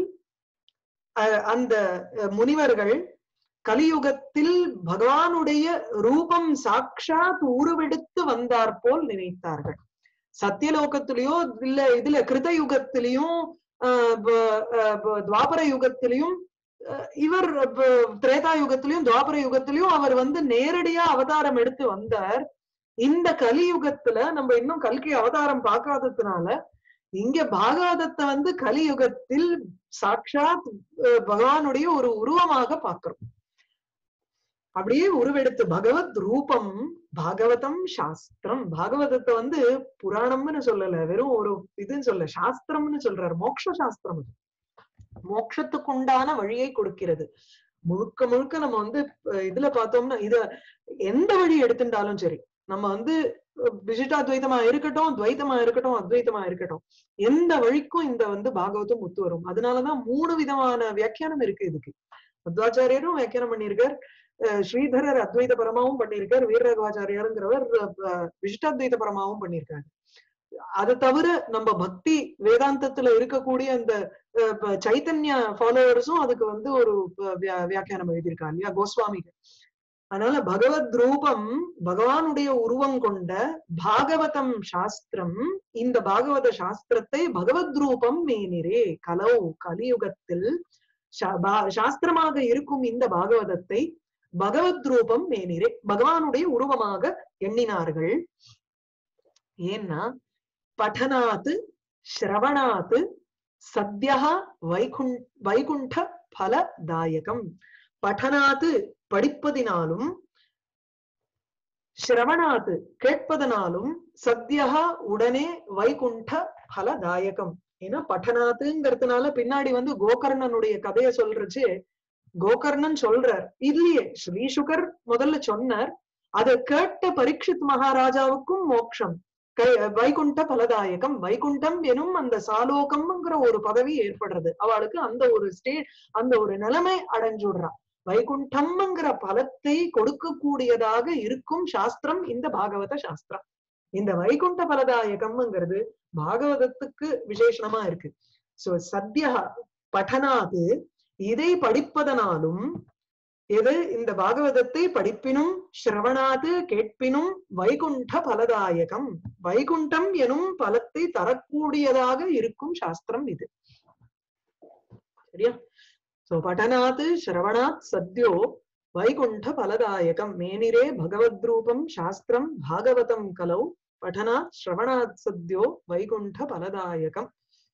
அஹ், அந்த அஹ், முனிவர்கள் கலியுகத்தில் பகவானுடைய ரூபம் சாக்ஷாத் உருவெடுத்து வந்தார் போல் நினைத்தார்கள் சத்தியலோகத்திலயோ இல்ல இதுல கிருத யுகத்திலையும் ஆஹ் ப- ஆஹ் ப- துவாபர யுகத்திலையும் ஆஹ் இவர் ப- திரேதா யுகத்திலையும் துவாபர யுகத்திலையும் அவர் வந்து நேரடியா அவதாரம் எடுத்து வந்தார் இந்த கலியுகத்துல நம்ம இன்னும் கல்கி அவதாரம் பார்க்காததுனால இங்க பாகவதத்தை வந்து கலியுகத்தில் சாட்சாத் அஹ் பகவானுடைய ஒரு உருவமாக பார்க்கிறோம் அப்படியே உருவெடுத்து பகவத் ரூபம் பாகவதம் சாஸ்திரம் பாகவதத்தை வந்து புராணம்னு சொல்லல வெறும் ஒரு இதுன்னு சொல்ல சாஸ்திரம்னு சொல்றாரு மோட்ச சாஸ்திரம் அது மோட்சத்துக்கு உண்டான வழியை கொடுக்கிறது முழுக்க முழுக்க நம்ம வந்து அஹ் இதுல பார்த்தோம்னா இத எந்த வழி எடுத்துட்டாலும் சரி நம்ம வந்து விசிட்டாத்வைதமா இருக்கட்டும் துவைத்தமா இருக்கட்டும் அத்வைத்தமா இருக்கட்டும் எந்த வழிக்கும் இந்த வந்து பாகவதம் ஒத்து வரும் அதனாலதான் மூணு விதமான வியாக்கியானம் இருக்கு இதுக்கு மத்வாச்சாரியரும் வியாக்கியானம் பண்ணியிருக்கார் அஹ் ஸ்ரீதரர் அத்வைத பரமாவும் பண்ணியிருக்கார் வீரராகவாச்சாரியாருங்கிறவர் அஹ், விசிஷ்டாத்வைத பரமாவும் பண்ணியிருக்காரு அது தவிர நம்ம பக்தி வேதாந்தத்துல இருக்கக்கூடிய அந்த அஹ், ப- சைத்தன்ய ஃபாலோவர்ஸும் அதுக்கு வந்து ஒரு ப- வியா- வியாக்கியானம் எழுதியிருக்காங்க இல்லையா கோஸ்வாமிகள் அதனால பகவத் ரூபம் பகவானுடைய உருவம் கொண்ட பாகவதம் சாஸ்திரம் இந்த பாகவத சாஸ்திரத்தை பகவத் ரூபம் மேனிரே கலௌ கலியுகத்தில் சா- பா- சாஸ்திரமாக இருக்கும் இந்த பாகவதத்தை பகவத் ரூபம் மேனிரே பகவானுடைய உருவமாக எண்ணினார்கள் ஏன்னா பఠனாத் ஸ்ரவணாத் சத்யா வைகுண் வைகுண்ட பலதாயகம் பఠனாத் படிப்பதினாலும் ஸ்ரவணாத் கேட்பதனாலும் சத்யா உடனே வைகுண்ட பலதாயகம் ஏன்னா பఠனாத்துங்கிறதுனால பின்னாடி வந்து கோகர்ணனுடைய கதையை சொல்றச்சு கோகர்ணன் சொல்றார் இல்லையே ஸ்ரீ சுகர் முதல்ல சொன்னார் அதை கேட்ட பரீட்சித் மகாராஜாவுக்கும் மோட்சம் கை- வைகுண்ட பலதாயகம் வைகுண்டம் எனும் அந்த சாலோகம்ங்கிற ஒரு பதவி ஏற்படுறது அவளுக்கு அந்த ஒரு ஸ்டே அந்த ஒரு நிலைமை அடைஞ்சுடுறா வைகுண்டம்ங்கிற பலத்தை கொடுக்கக்கூடியதாக இருக்கும் சாஸ்திரம் இந்த பாகவத சாஸ்திரம் இந்த வைகுண்ட பலதாயகம்ங்கிறது பாகவதத்துக்கு விசேஷணமா இருக்கு சோ சத்யா பఠனாது இதை படிப்பதனாலும் எது இந்த பாகவதத்தை படிப்பினும் ஸ்ரவணாது கேட்பினும் வைகுண்ட பலதாயகம் வைகுண்டம் எனும் பலத்தை தரக்கூடியதாக இருக்கும் சாஸ்திரம் இது சரியா சோ பఠனாத் ஸ்ரவணாத் சத்யோ வைகுண்ட பலதாயகம் மேனிரே பகவத் ரூபம் சாஸ்திரம் பாகவதம் கலௌ பఠனாத் ஸ்ரவணாத் சத்யோ வைகுண்ட பலதாயகம்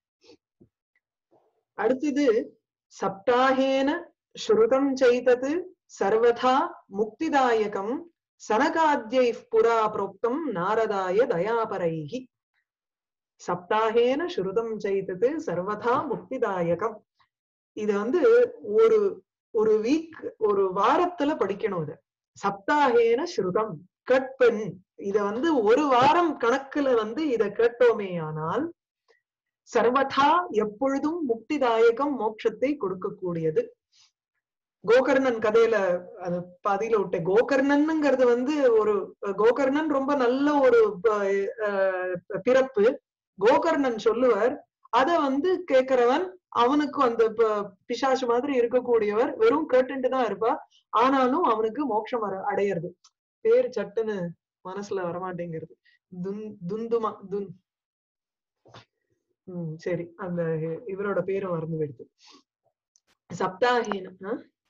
அடுத்தது சப்தாஹேன ஸ்ருதம் சைதத் சர்வதா முக்திதாயகம் சனகாத்யைः புரா புரோக்தம் நாரதாய தயாபரைஹி சப்தாஹேன ஸ்ருதம் சைதத் சர்வதா முக்திதாயகம் இது வந்து ஒரு ஒரு வீக் ஒரு வாரத்துல படிக்கணும் இது சப்தாஹேன ஸ்ருதம் கட்பெண் இத வந்து ஒரு வாரம் கணக்குல வந்து இத கேட்டோமே ஆனால் சர்வதா எப்பொழுதும் முக்திதாயகம் மோட்சத்தை கொடுக்கக்கூடியது கோகர்ணன் கதையில அது பாதியில விட்டேன் கோகர்ணன்ங்கிறது வந்து ஒரு கோகர்ணன் ரொம்ப நல்ல ஒரு ப- அஹ் பிறப்பு கோகர்ணன் சொல்லுவர் அத வந்து கேக்குறவன் அவனுக்கு அந்த ப- பிசாசு மாதிரி இருக்கக்கூடியவர் வெறும் கேட்டுட்டு தான் இருப்பா ஆனாலும் அவனுக்கு மோட்சம் வர அடையிறது பேர் சட்டுன்னு மனசுல வரமாட்டேங்கிறது துன் துந்துமா துன் உம் சரி அந்த இவரோட பேரும் மறந்து போயிடுது சப்தாஹீன ஆ?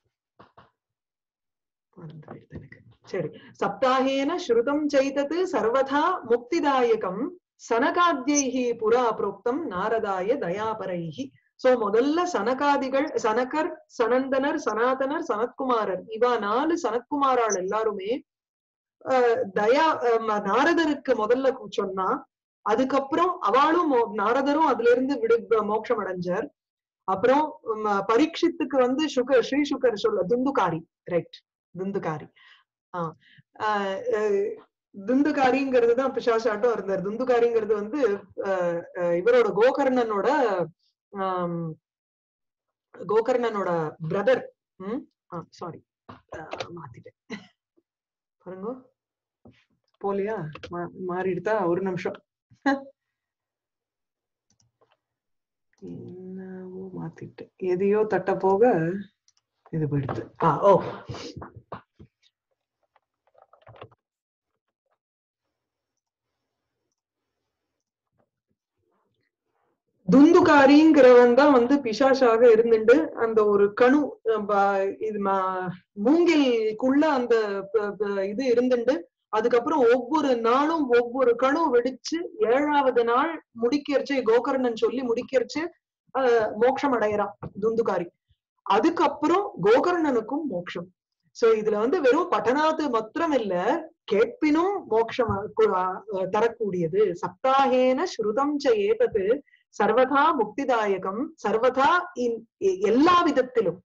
மறந்து போயிடுது எனக்கு சரி சப்தாஹேன ஸ்ருதம் சைதத் சர்வதா முக்திதாயகம் சனகாத்யைஹி புரா புரோக்தம் நாரதாய தயாபரைஹி சோ முதல்ல சனகாதிகள் சனகர் சனந்தனர் சனாதனர் சனத்குமாரர் இவா நாலு சனத்குமாரால் எல்லாருமே அஹ், தயா அஹ், ம- நாரதருக்கு முதல்ல கு- சொன்னா அதுக்கப்புறம் அவளும் மோ- நாரதரும் அதுல இருந்து விடு மோட்சம் அடைஞ்சார் அப்புறம் ம, பரீட்சித்துக்கு வந்து சுகர் ஸ்ரீ சுகர் சொல்ல துந்துகாரி ரைட் துந்துகாரி ஆஹ் ஆஹ் அஹ் துந்துகாரிங்கிறது தான் பிசாசாட்டம் இருந்தார் துந்துகாரிங்கிறது வந்து அஹ் அஹ் இவரோட கோகர்ணனோட ஆம், கோகர்ணனோட பிரதர் ம் சாரி மாத்திட்டேன் பாருங்க போலியா மா- மாறிடுதா ஒரு நிமிஷம் என்னவோ மாத்திட்டேன் எதையோ தட்ட போக இது போயிடுது ஆ ஓ துந்துகாரிங்கிறவன் தான் வந்து பிசாசாக இருந்துட்டு அந்த ஒரு கணு அஹ் ப- இது ம- மூங்கிலுக்குள்ள அந்த ப- ப- இது இருந்துட்டு அதுக்கப்புறம் ஒவ்வொரு நாளும் ஒவ்வொரு கணு வெடிச்சு ஏழாவது நாள் முடிக்கிறச்சு கோகர்ணன் சொல்லி முடிக்கிறச்சு அஹ் மோட்சம் அடையறான் துந்துகாரி அதுக்கப்புறம் கோகர்ணனுக்கும் மோட்சம் சோ இதுல வந்து வெறும் பட்டனாத்து மாத்திரம் இல்ல கேட்பினும் மோட்சம் அ- கு- அ- தரக்கூடியது சப்தாகேன ஸ்ருதம் ச ஏதது சர்வதா முக்திதாயகம் சர்வதா இன் எ- எல்லா விதத்திலும்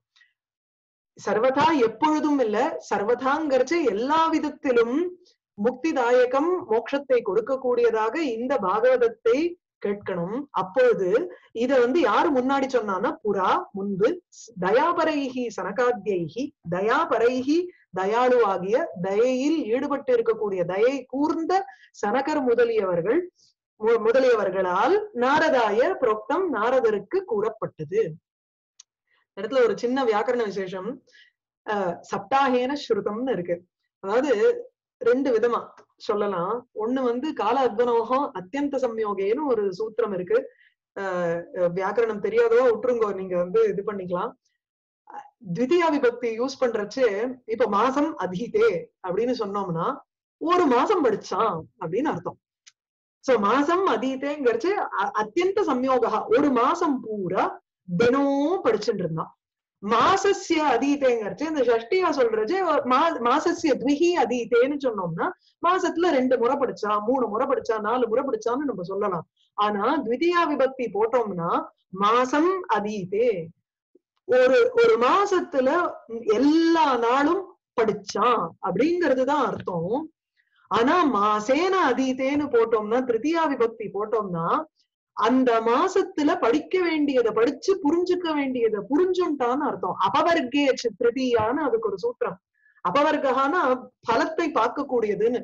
சர்வதா எப்பொழுதும் இல்ல சர்வதாங்கிறச்சு எல்லா விதத்திலும் முக்திதாயகம் மோட்சத்தை கொடுக்கக்கூடியதாக இந்த பாகவதத்தை கேட்கணும் அப்பொழுது இத வந்து யாரு முன்னாடி சொன்னான்னா புறா முன்பு ஸ்- தயாபரைஹி சனகாத்யைஹி தயாபரைஹி தயாளுவாகிய தயையில் ஈடுபட்டு இருக்கக்கூடிய தயை கூர்ந்த சனகர் முதலியவர்கள் மு- முதலியவர்களால் நாரதாய புரோக்தம் நாரதருக்கு கூறப்பட்டது இந்த இடத்துல ஒரு சின்ன வியாக்கரண விசேஷம் அஹ் சப்தாகேன ஸ்ருதம்னு இருக்கு அதாவது ரெண்டு விதமா சொல்லலாம் ஒண்ணு வந்து கால அத்வனோகம் அத்தியந்த சம்யோகேன்னு ஒரு சூத்திரம் இருக்கு அஹ் அஹ் வியாக்கரணம் தெரியாதோ விட்டுருங்கோ நீங்க வந்து இது பண்ணிக்கலாம் அஹ் த்விதியா விபக்தி யூஸ் பண்றச்சு இப்ப மாசம் அதீதே அப்படின்னு சொன்னோம்னா ஒரு மாசம் படிச்சான் அப்படின்னு அர்த்தம் சோ மாசம் அதீதேங்கிறச்சு அ- அத்தியந்த சம்யோகா ஒரு மாசம் பூரா தினமும் படிச்சுட்டு இருந்தான் மாசஸ்ய அதீதேங்கிறச்சு இந்த ஷஷ்டியா சொல்றது மா- மாசஸ்ய த்விஹி அதீதேன்னு சொன்னோம்னா மாசத்துல ரெண்டு முறை படிச்சா மூணு முறை படிச்சா நாலு முறை படிச்சான்னு நம்ம சொல்லலாம் ஆனா த்விதியா விபக்தி போட்டோம்னா மாசம் அதீதே ஒரு ஒரு மாசத்துல எல்லா நாளும் படிச்சான் அப்படிங்கிறதுதான் அர்த்தம் ஆனா மாசேன அதீதேன்னு போட்டோம்னா திருத்தியா விபக்தி போட்டோம்னா அந்த மாசத்துல படிக்க வேண்டியதை படிச்சு புரிஞ்சுக்க வேண்டியதை புரிஞ்சுட்டான்னு அர்த்தம் அபவர்க்கே திருதியான்னு அதுக்கு ஒரு சூத்திரம் அபவர்க்கான பலத்தை பார்க்கக்கூடியதுன்னு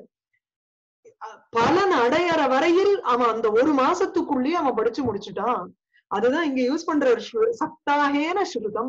அஹ் பலன் அடையற வரையில் அவன் அந்த ஒரு மாசத்துக்குள்ளேயே அவன் படிச்சு முடிச்சுட்டான் அதுதான் இங்க யூஸ் பண்ற ஸ்ரு- சப்தாகேன ஸ்ருதம்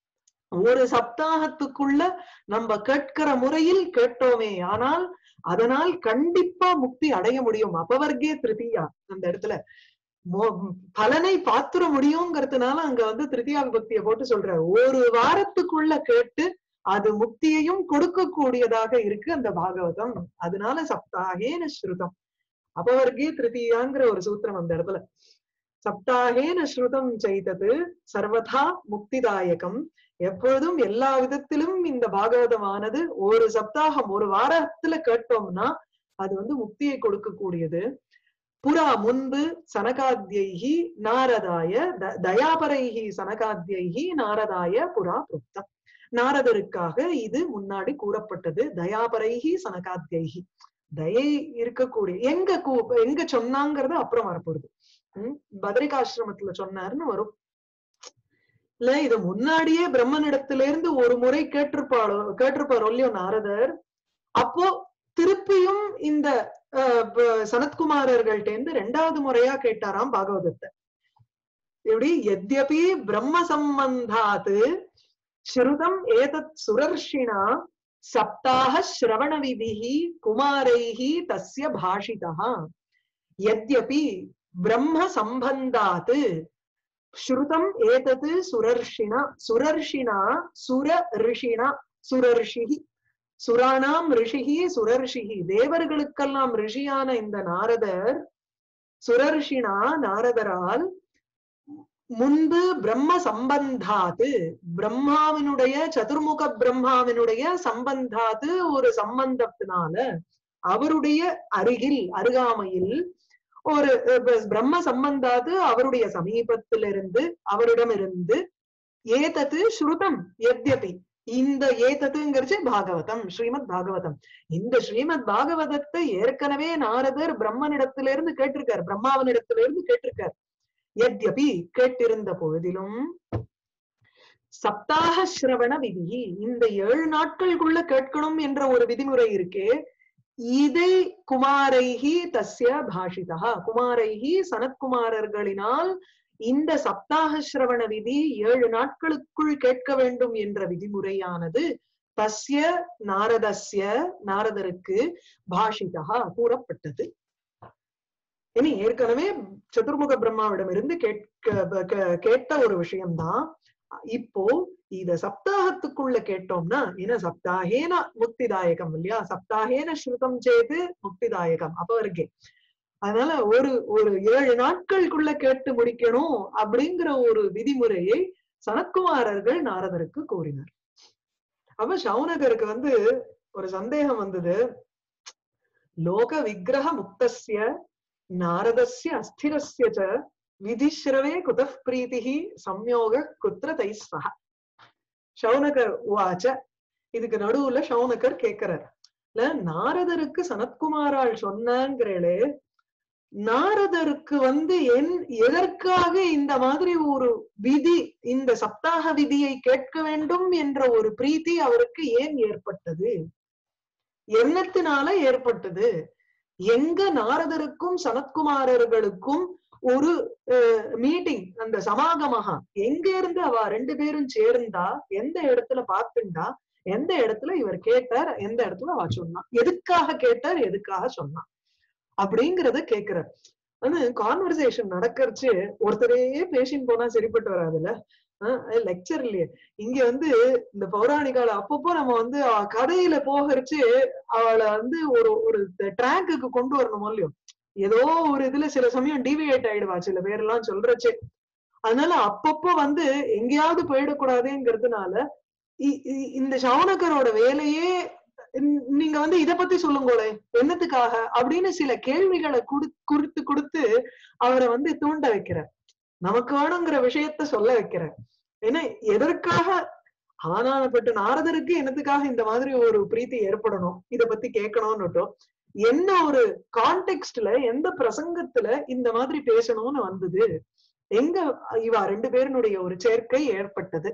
ஒரு சப்தாகத்துக்குள்ள நம்ம கேட்கிற முறையில் கேட்டோமே ஆனால் அதனால் கண்டிப்பா முக்தி அடைய முடியும் அபவர்க்கே திருத்தியா அந்த இடத்துல மோ- பலனை பாத்துற முடியுங்கிறதுனால அங்க வந்து திருத்தியா விபக்தியை போட்டு சொல்ற ஒரு வாரத்துக்குள்ள கேட்டு அது முக்தியையும் கொடுக்கக்கூடியதாக இருக்கு அந்த பாகவதம் அதனால சப்தாகேன ஸ்ருதம் அபவர்க்கே திருத்தியாங்கிற ஒரு சூத்திரம் அந்த இடத்துல சப்தாகேன ஸ்ருதம் செய்தது சர்வதா முக்திதாயகம் எப்பொழுதும் எல்லா விதத்திலும் இந்த பாகவதமானது ஒரு சப்தாகம் ஒரு வாரத்துல கேட்டோம்னா அது வந்து முக்தியை கொடுக்கக்கூடியது புறா முன்பு சனகாத்யைஹி நாரதாய த- தயாபரைஹி சனகாத்யைஹி நாரதாய புறா புக்தம் நாரதருக்காக இது முன்னாடி கூறப்பட்டது தயாபரைஹி சனகாத்யைஹி தயை இருக்கக்கூடிய எங்க கூ- எங்க சொன்னாங்கிறது அப்புறம் வரப்போகுது உம் பத்ரிகாசிரமத்துல சொன்னாருன்னு வரும் இல்ல இது முன்னாடியே பிரம்மனிடத்திலிருந்து ஒரு முறை கேட்டிருப்பாளோ கேட்டிருப்பாரோ இல்லையோ நாரதர் அப்போ திருப்பியும் இந்த அஹ், ப- சனத்குமாரர்கள்ட்ட ரெண்டாவது முறையா கேட்டாராம் பாகவதத்தை எப்படி எத்யபி பிரம்ம சம்பந்தாத் ஸ்ருதம் ஏதத் சுரர்ஷிணா சப்தாக ஸ்ரவண விதிஹி குமாரைஹி தஸ்ய பாஷிதா यद्यपि ब्रह्म सम्बन्धात् श्रुतम् एतत् सुरर्षिणा सुरर्षिणा सुर ऋषिणा சுரர்ஷிஹி சுராணாம் ரிஷிஹி சுரர்ஷிஹி தேவர்களுக்கெல்லாம் ரிஷியான இந்த நாரதர் சுரர்ஷினா நாரதரால் முன்பு பிரம்ம சம்பந்தாத்து பிரம்மாவினுடைய சதுர்முக பிரம்மாவினுடைய சம்பந்தாத்து ஒரு சம்பந்தத்தினால அவருடைய அருகில் அருகாமையில் ஒரு அஹ், ப- பிரம்ம சம்பந்தாது அவருடைய சமீபத்திலிருந்து அவரிடமிருந்து ஏதத்து ஸ்ருதம் எத்யபி இந்த ஏதத்துங்கிறச்சு பாகவதம் ஸ்ரீமத் பாகவதம் இந்த ஸ்ரீமத் பாகவதத்தை ஏற்கனவே நாரதர் பிரம்மனிடத்திலிருந்து கேட்டிருக்கார் பிரம்மாவனிடத்திலிருந்து கேட்டிருக்கார் எத்யபி கேட்டிருந்த பொழுதிலும் சப்தாக சிரவண விதி இந்த ஏழு நாட்களுக்குள்ள கேட்கணும் என்ற ஒரு விதிமுறை இருக்கே இதை குமாரைஹி தஸ்ய பாஷிதா குமாரைஹி சனத்குமாரர்களினால் இந்த சப்தாக சிரவண விதி ஏழு நாட்களுக்குள் கேட்க வேண்டும் என்ற விதிமுறையானது தஸ்ய நாரதஸ்ய நாரதருக்கு பாஷிதா கூறப்பட்டது இனி ஏற்கனவே சதுர்முக பிரம்மாவிடமிருந்து கேட்க கே- கேட்ட ஒரு விஷயம்தான் இப்போ இத சப்தாகத்துக்குள்ள கேட்டோம்னா ஏன்னா சப்தாகேன முக்திதாயகம் இல்லையா சப்தாகேன ஸ்ருதம் சேது முக்திதாயகம் அப்ப வரைக்கே அதனால ஒரு ஒரு ஏழு நாட்களுக்குள்ள கேட்டு முடிக்கணும் அப்படிங்கிற ஒரு விதிமுறையை சனத்குமாரர்கள் நாரதருக்கு கூறினார் அப்ப சௌனகருக்கு வந்து ஒரு சந்தேகம் வந்தது லோக விக்கிரக முக்தஸ்ய நாரதஸ்ய அஸ்திரஸ்ய ச விதிஸ்ரவே குதः பிரீத்திஹி சம்யோக குத்திர தைஸ்வஹ சௌனகர் உவாச்ச இதுக்கு நடுவுல சௌனகர் கேக்குறார் இல்ல நாரதருக்கு சனத்குமாரால் சொன்னாங்கிறே நாரதருக்கு வந்து என் எதற்காக இந்த மாதிரி ஒரு விதி இந்த சப்தாக விதியை கேட்க வேண்டும் என்ற ஒரு பிரீத்தி அவருக்கு ஏன் ஏற்பட்டது எண்ணத்தினால ஏற்பட்டது எங்க நாரதருக்கும் சனத்குமாரர்களுக்கும் ஒரு மீட்டிங் அந்த சமாகமகா எங்க இருந்து அவ ரெண்டு பேரும் சேர்ந்தா எந்த இடத்துல பார்த்துண்டா எந்த இடத்துல இவர் கேட்டார் எந்த இடத்துல அவ சொன்னா எதுக்காக கேட்டார் எதுக்காக சொன்னா அப்படிங்கறத கேக்குறார் ஆனா கான்வர்சேஷன் நடக்கறச்சு ஒருத்தரே பேசின்னு போனா சரிப்பட்டு வராதுல்ல லெக்சர் இல்லையே இங்க வந்து இந்த பௌராணிகால அப்பப்போ நம்ம வந்து அவ கதையில போகிறச்சு அவளை வந்து ஒரு ஒரு ட்ராக்குக்கு கொண்டு வரணும் இல்லையோ ஏதோ ஒரு இதுல சில சமயம் டிவியேட் ஆயிடுவா சில பேர்லாம் சொல்றச்சே அதனால அப்பப்போ வந்து எங்கேயாவது போயிடக்கூடாதுங்கிறதுனால இ- இ- இந்த சவுனக்கரோட வேலையே நீ- நீங்க வந்து இத பத்தி சொல்லுங்களே என்னத்துக்காக அப்படின்னு சில கேள்விகளை குடு கொடுத்து கொடுத்து அவரை வந்து தூண்ட வைக்கிறார் நமக்கு வேணுங்கிற விஷயத்த சொல்ல வைக்கிறார் ஏன்னா எதற்காக ஆனானப்பட்ட நாரதருக்கு என்னத்துக்காக இந்த மாதிரி ஒரு பிரீத்தி ஏற்படணும் இத பத்தி கேட்கணும்னுட்டோம் என்ன ஒரு கான்டெக்ட்ல எந்த பிரசங்கத்துல இந்த மாதிரி பேசணும்னு வந்தது எங்க இவா ரெண்டு பேருனுடைய ஒரு சேர்க்கை ஏற்பட்டது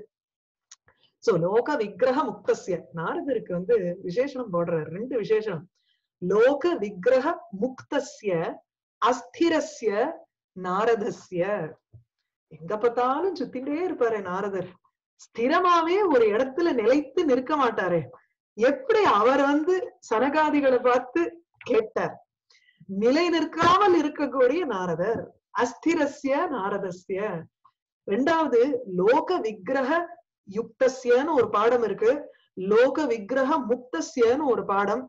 சோ லோக விக்கிரக முக்தஸ்ய நாரதருக்கு வந்து விசேஷனம் போடுறாரு ரெண்டு விசேஷனம் லோக விக்கிரக முக்தஸ்ய அஸ்திரஸ்ய நாரதஸ்ய எங்க பார்த்தாலும் சுத்திட்டே இருப்பாரு நாரதர் ஸ்திரமாவே ஒரு இடத்துல நிலைத்து நிற்க மாட்டாரே எப்படி அவர் வந்து சனகாதிகளை பார்த்து கேட்டார் நிலை நிற்காமல் இருக்கக்கூடிய நாரதர் அஸ்திரஸ்ய நாரதஸ்ய ரெண்டாவது லோக விக்கிரக யுக்தஸ்யன்னு ஒரு பாடம் இருக்கு லோக விக்கிரக முக்தஸ்யன்னு ஒரு பாடம்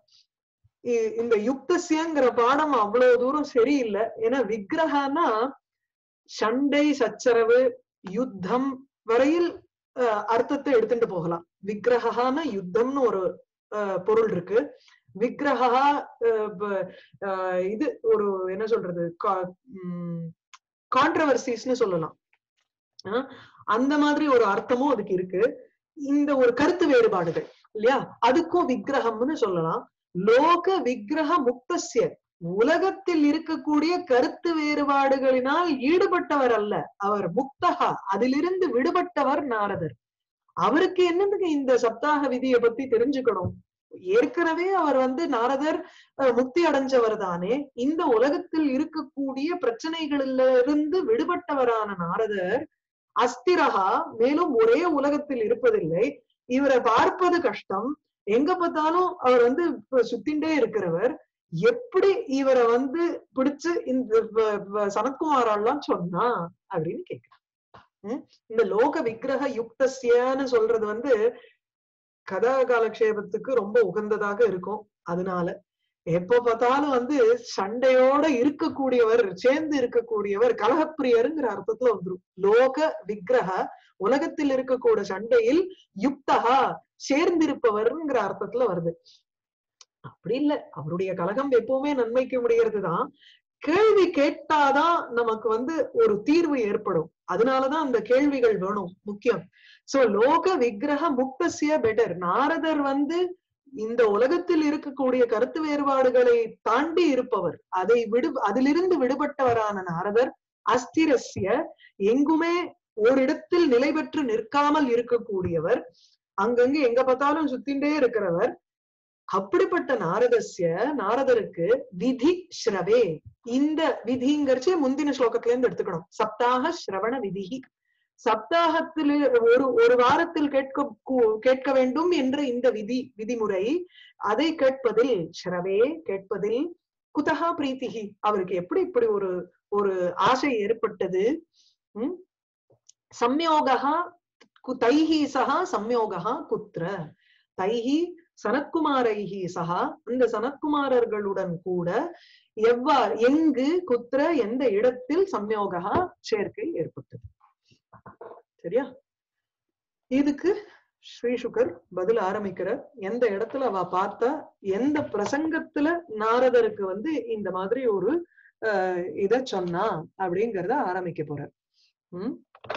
இ- இந்த யுக்தஸ்யங்கிற பாடம் அவ்வளவு தூரம் சரியில்லை ஏன்னா விக்கிரகனா சண்டை சச்சரவு யுத்தம் வரையில் அஹ், அர்த்தத்தை எடுத்துட்டு போகலாம் விக்கிரகான யுத்தம்னு ஒரு அஹ், பொருள் இருக்கு விக்கிரகா அஹ், ப- அஹ், இது ஒரு என்ன சொல்றது கான்ட்ரவர்சிஸ்னு சொல்லலாம் அஹ், அந்த மாதிரி ஒரு அர்த்தமும் அதுக்கு இருக்கு இந்த ஒரு கருத்து வேறுபாடுகள் இல்லையா அதுக்கும் விக்கிரகம்னு சொல்லலாம் லோக விக்கிரக முக்தஸ்ய உலகத்தில் இருக்கக்கூடிய கருத்து வேறுபாடுகளினால் ஈடுபட்டவர் அல்ல அவர் முக்தகா அதிலிருந்து விடுபட்டவர் நாரதர் அவருக்கு என்னதுக்கு இந்த சப்தாக விதியை பத்தி தெரிஞ்சுக்கணும் ஏற்கனவே அவர் வந்து நாரதர் அஹ், முக்தி அடைஞ்சவர் தானே இந்த உலகத்தில் இருக்கக்கூடிய பிரச்சனைகளிலிருந்து விடுபட்டவரான நாரதர் அஸ்திரகா மேலும் ஒரே உலகத்தில் இருப்பதில்லை இவரை பார்ப்பது கஷ்டம் எங்க பார்த்தாலும் அவர் வந்து இப்ப சுத்திண்டே இருக்கிறவர் எப்படி இவரை வந்து பிடிச்சு இந்த வ- வ- சனத்குமாரெல்லாம் சொன்னா அப்படின்னு கேக்குறான் உம் இந்த லோக விக்கிரக யுக்தஸ்யன்னு சொல்றது வந்து கதா காலக்ஷேபத்துக்கு ரொம்ப உகந்ததாக இருக்கும் அதனால எப்ப பார்த்தாலும் வந்து சண்டையோட இருக்கக்கூடியவர் சேர்ந்து இருக்கக்கூடியவர் கலகப்பிரியருங்கிற அர்த்தத்துல வந்துரும் லோக விக்கிரக உலகத்தில் இருக்கக்கூடிய சண்டையில் யுக்தகா சேர்ந்திருப்பவர்ங்கிற அர்த்தத்துல வருது அப்படி இல்ல அவருடைய கலகம் எப்பவுமே நன்மைக்கு முடியறதுதான் கேள்வி கேட்டாதான் நமக்கு வந்து ஒரு தீர்வு ஏற்படும் அதனாலதான் அந்த கேள்விகள் வேணும் முக்கியம் சோ லோக விக்கிரக முக்தசிய பெட்டர் நாரதர் வந்து இந்த உலகத்தில் இருக்கக்கூடிய கருத்து வேறுபாடுகளை தாண்டி இருப்பவர் அதை விடு அதிலிருந்து விடுபட்டவரான நாரதர் அஸ்திரஸ்ய எங்குமே ஓரிடத்தில் நிலை பெற்று நிற்காமல் இருக்கக்கூடியவர் அங்கங்க எங்க பார்த்தாலும் சுத்திண்டே இருக்கிறவர் அப்படிப்பட்ட நாரதஸ்ய நாரதருக்கு விதி ஸ்ரவே இந்த விதிங்கிறச்சு முந்தின ஸ்லோகத்துல இருந்து எடுத்துக்கணும் சப்தாக ஸ்ரவண விதிஹி சப்தாகத்தில் ஒரு ஒரு வாரத்தில் கேட்க கூ- கேட்க வேண்டும் என்ற இந்த விதி விதிமுறை அதை கேட்பதில் ஸ்ரவே கேட்பதில் குதகா பிரீத்திகி அவருக்கு எப்படி இப்படி ஒரு ஒரு ஆசை ஏற்பட்டது உம் சம்யோகா கு- தைஹி சகா சம்யோகா குத்ர தைஹி சனத்குமாரைஹி சகா அந்த சனத்குமாரர்களுடன் கூட எவ்வாறு எங்கு குத்ர எந்த இடத்தில் சம்யோகா சேர்க்கை ஏற்பட்டது சரியா இதுக்கு ஸ்ரீ சுகர் பதில் ஆரம்பிக்கிறார் எந்த இடத்துல அவ பார்த்தா எந்த பிரசங்கத்துல நாரதருக்கு வந்து இந்த மாதிரி ஒரு அஹ், இத சொன்னா அப்படிங்கறத ஆரம்பிக்க போறார் உம்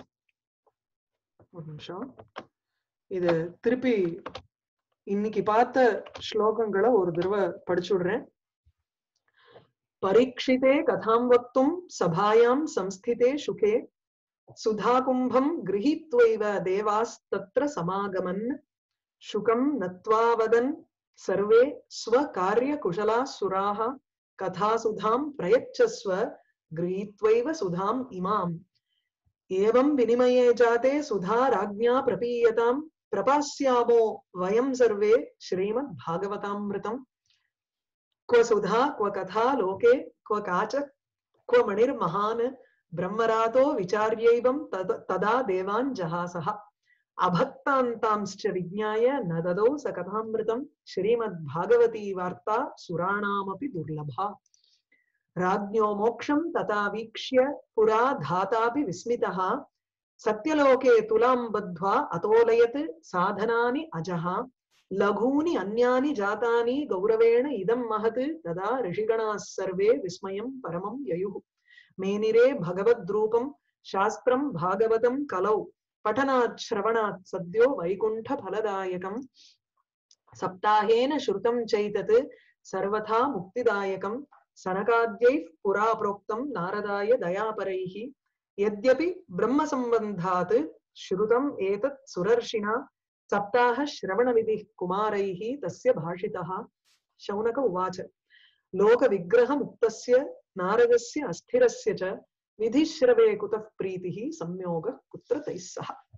ஒரு நிமிஷம் இது திருப்பி இன்னைக்கு பார்த்த ஸ்லோகங்களை ஒரு தடவை படிச்சுடுறேன் பரீட்சிதே கதாம் வக்தும் சபாயாம் சம்ஸ்திதே சுகே சுதாகும்பம் கிரகித்வைவ தேவாஸ்தத்ர சமாகமன் சுகம் நத்வாவதன் சர்வே ஸ்வகாரிய குஷலா சுராக கதாசுதாம் பிரயச்சஸ்வ கிரகித்வைவ சுதாம் இமாம் एवं विनिमये जाते सुधा राज्ञा प्रपीयताम् प्रपास्यामो वयं सर्वे श्रीमद्भागवतामृतम् क्व सुधा क्व कथा लोके क्व काच क्व मणिर्महान् ब्रह्मरातो विचार्यैवं तद- तदा देवान् जहासः अभक्तान्तांश्च विज्ञाय न ददौ स कथामृतम् श्रीमद्भागवती वार्ता सुराणामपि दुर्लभा राज्ञो मोक्षं तथा वीक्ष्य पुरा धातापि विस्मितः सत्यलोके तुलां बद्ध्वा अतोलयत् साधनानि अजः लघूनि अन्यानि जातानि गौरवेण इदं महत् तदा ऋषिगणाः सर्वे विस्मयं परमं ययुः मेनिरे भगवद्रूपं शास्त्रं भागवतं कलौ पठनात् श्रवणात् सद्यो वैकुण्ठफलदायकम् सप्ताहेन श्रुतं चैतत् सर्वथा मुक्तिदायकम् सनकाद्यैः पुरा प्रोक्तं नारदाय दयापरैः यद्यपि ब्रह्मसम्बन्धात् श्रुतम् एतत् सुरर्षिणा सप्ताह श्रवणविधिः कुमारैः तस्य भाषितः शौनक उवाच लोकविग्रहमुक्तस्य नारदस्य अस्थिरस्य च विधिश्रवे कुतः प्रीतिः संयोगः कुत्र तैः सह